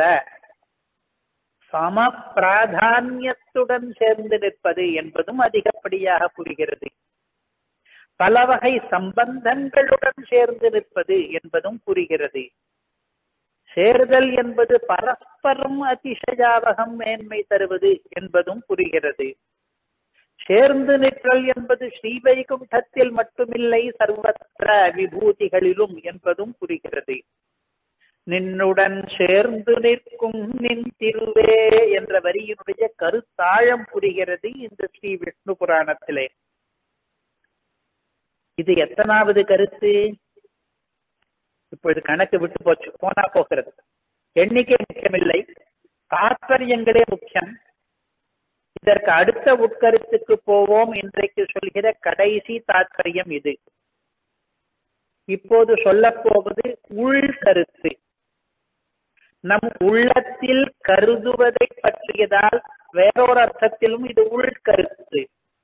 சம பிராதான்யத்துடன் சேர்ந்து நிற்பது என்பதும் அதிகப்படியாக புரிகிறது பல வகை சம்பந்தங்களுடன் சேர்ந்து நிற்பது என்பதும் புரிகிறது சேர்தல் என்பது பரஸ்பரம் அதிசயாவகம் மேன்மை தருவது என்பதும் புரிகிறது சேர்ந்து நிற்றல் என்பது ஸ்ரீவைகுண்டத்தில் மட்டுமில்லை சர்வத்திர விபூதிகளிலும் என்பதும் புரிகிறது நின்னுடன் சேர்ந்து நிற்கும் நின் திருவே என்ற வரியினுடைய கருத்தாழம் புரிகிறது இந்த ஸ்ரீ விஷ்ணு புராணத்திலே இது எத்தனாவது கருத்து இப்பொழுது கணக்கு விட்டு போச்சு போனா போகிறது எண்ணிக்கை முக்கியமில்லை தாற்பயங்களே முக்கியம் இதற்கு அடுத்த உட்கருத்துக்கு போவோம் இன்றைக்கு சொல்கிற கடைசி தாற்பயம் இது இப்போது சொல்ல போவது உள்கருத்து நம் உள்ளத்தில் கருதுவதை பற்றியதால் வேறொரு அர்த்தத்திலும் இது உள்கருத்து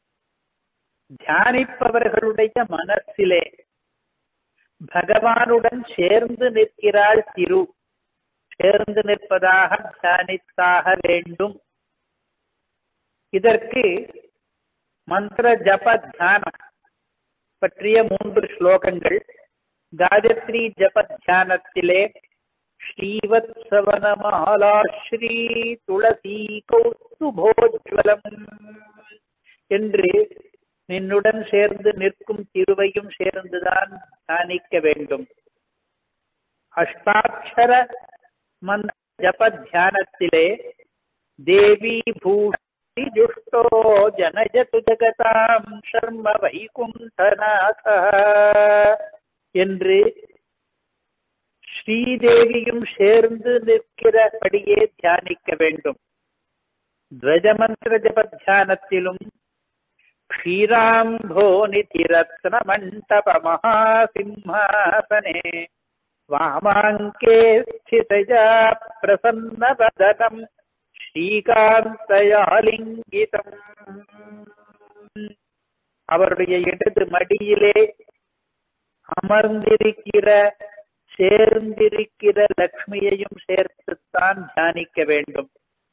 தியானிப்பவர்களுடைய மனசிலே பகவானுடன் சேர்ந்து நிற்கிறாள் திரு சேர்ந்து நிற்பதாக தியானித்தாக வேண்டும் இதற்கு மந்திர ஜப தியானம் பற்றிய மூன்று ஸ்லோகங்கள் காயத்ரி ஜப தியானத்திலே ஸ்ரீவத்சவனமாலா ஸ்ரீ துளசி கௌஸ்துபோஜ்வலம் என்று நின்னுடன் சேர்ந்து நிற்கும் திருவையும் சேர்ந்துதான் தியானிக்க வேண்டும் அஷ்டாட்சர மந்திர ஜப தியானத்திலே தேவி பூஷி ஜுஷ்டோ ஜனஜது ஜகதாம் சர்ம வைகுண்டநாத என்று ஸ்ரீதேவியும் சேர்ந்து நிற்கிறபடியே தியானிக்க வேண்டும் துவஜமந்திர ஜப தியானத்திலும் क्षीराम्भो निधिरत्नमण्टपमहासिंहासने वामाङ्के स्थितया प्रसन्नवदनम् ஸ்ரீகாந்தயாலிங்கிதம் அவருடைய இடது மடியிலே அமர்ந்திருக்கிற சேர்ந்திருக்கிற லக்ஷ்மியையும் சேர்த்துத்தான் தியானிக்க வேண்டும்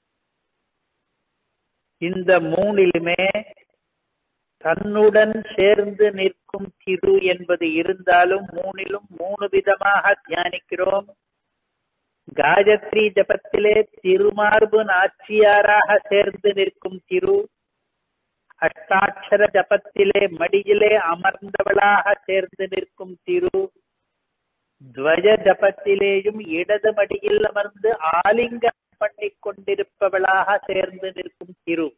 இந்த மூணிலுமே தன்னுடன் சேர்ந்து நிற்கும் திரு என்பது இருந்தாலும் மூணிலும் மூணு விதமாக தியானிக்கிறோம் காயத்ரி ஜபத்திலே திருமார்பு நாச்சியாராக சேர்ந்து நிற்கும் திரு அஷ்டாட்சர ஜபத்திலே மடியிலே அமர்ந்தவளாக சேர்ந்து நிற்கும் திரு துவஜ ஜபத்திலேயும் இடது மடியில் அமர்ந்து ஆலிங்கம் பண்ணிக் கொண்டிருப்பவளாக சேர்ந்து நிற்கும் திரு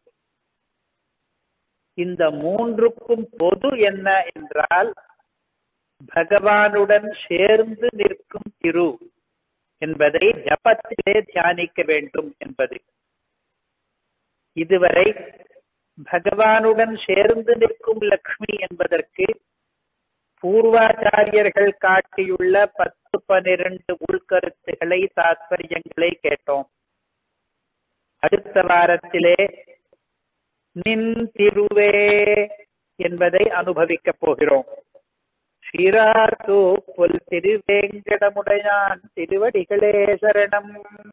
இந்த மூன்றுக்கும் பொது என்ன என்றால் பகவானுடன் சேர்ந்து நிற்கும் திரு என்பதை ஜபத்திலே தியானிக்க வேண்டும் என்பது இதுவரை பகவானுடன் சேர்ந்து நிற்கும் லக்ஷ்மி என்பதற்கு பூர்வாச்சாரியர்கள் காட்டியுள்ள பத்து பனிரெண்டு உள்கருத்துகளை தாத்பரியங்களை கேட்டோம் அடுத்த வாரத்திலே நின் திருவே என்பதை அனுபவிக்கப் போகிறோம் ஸ்ரீரார்த்தோ பொல் திருவேங்கடமுடையான் திருவடிகளே சரணம்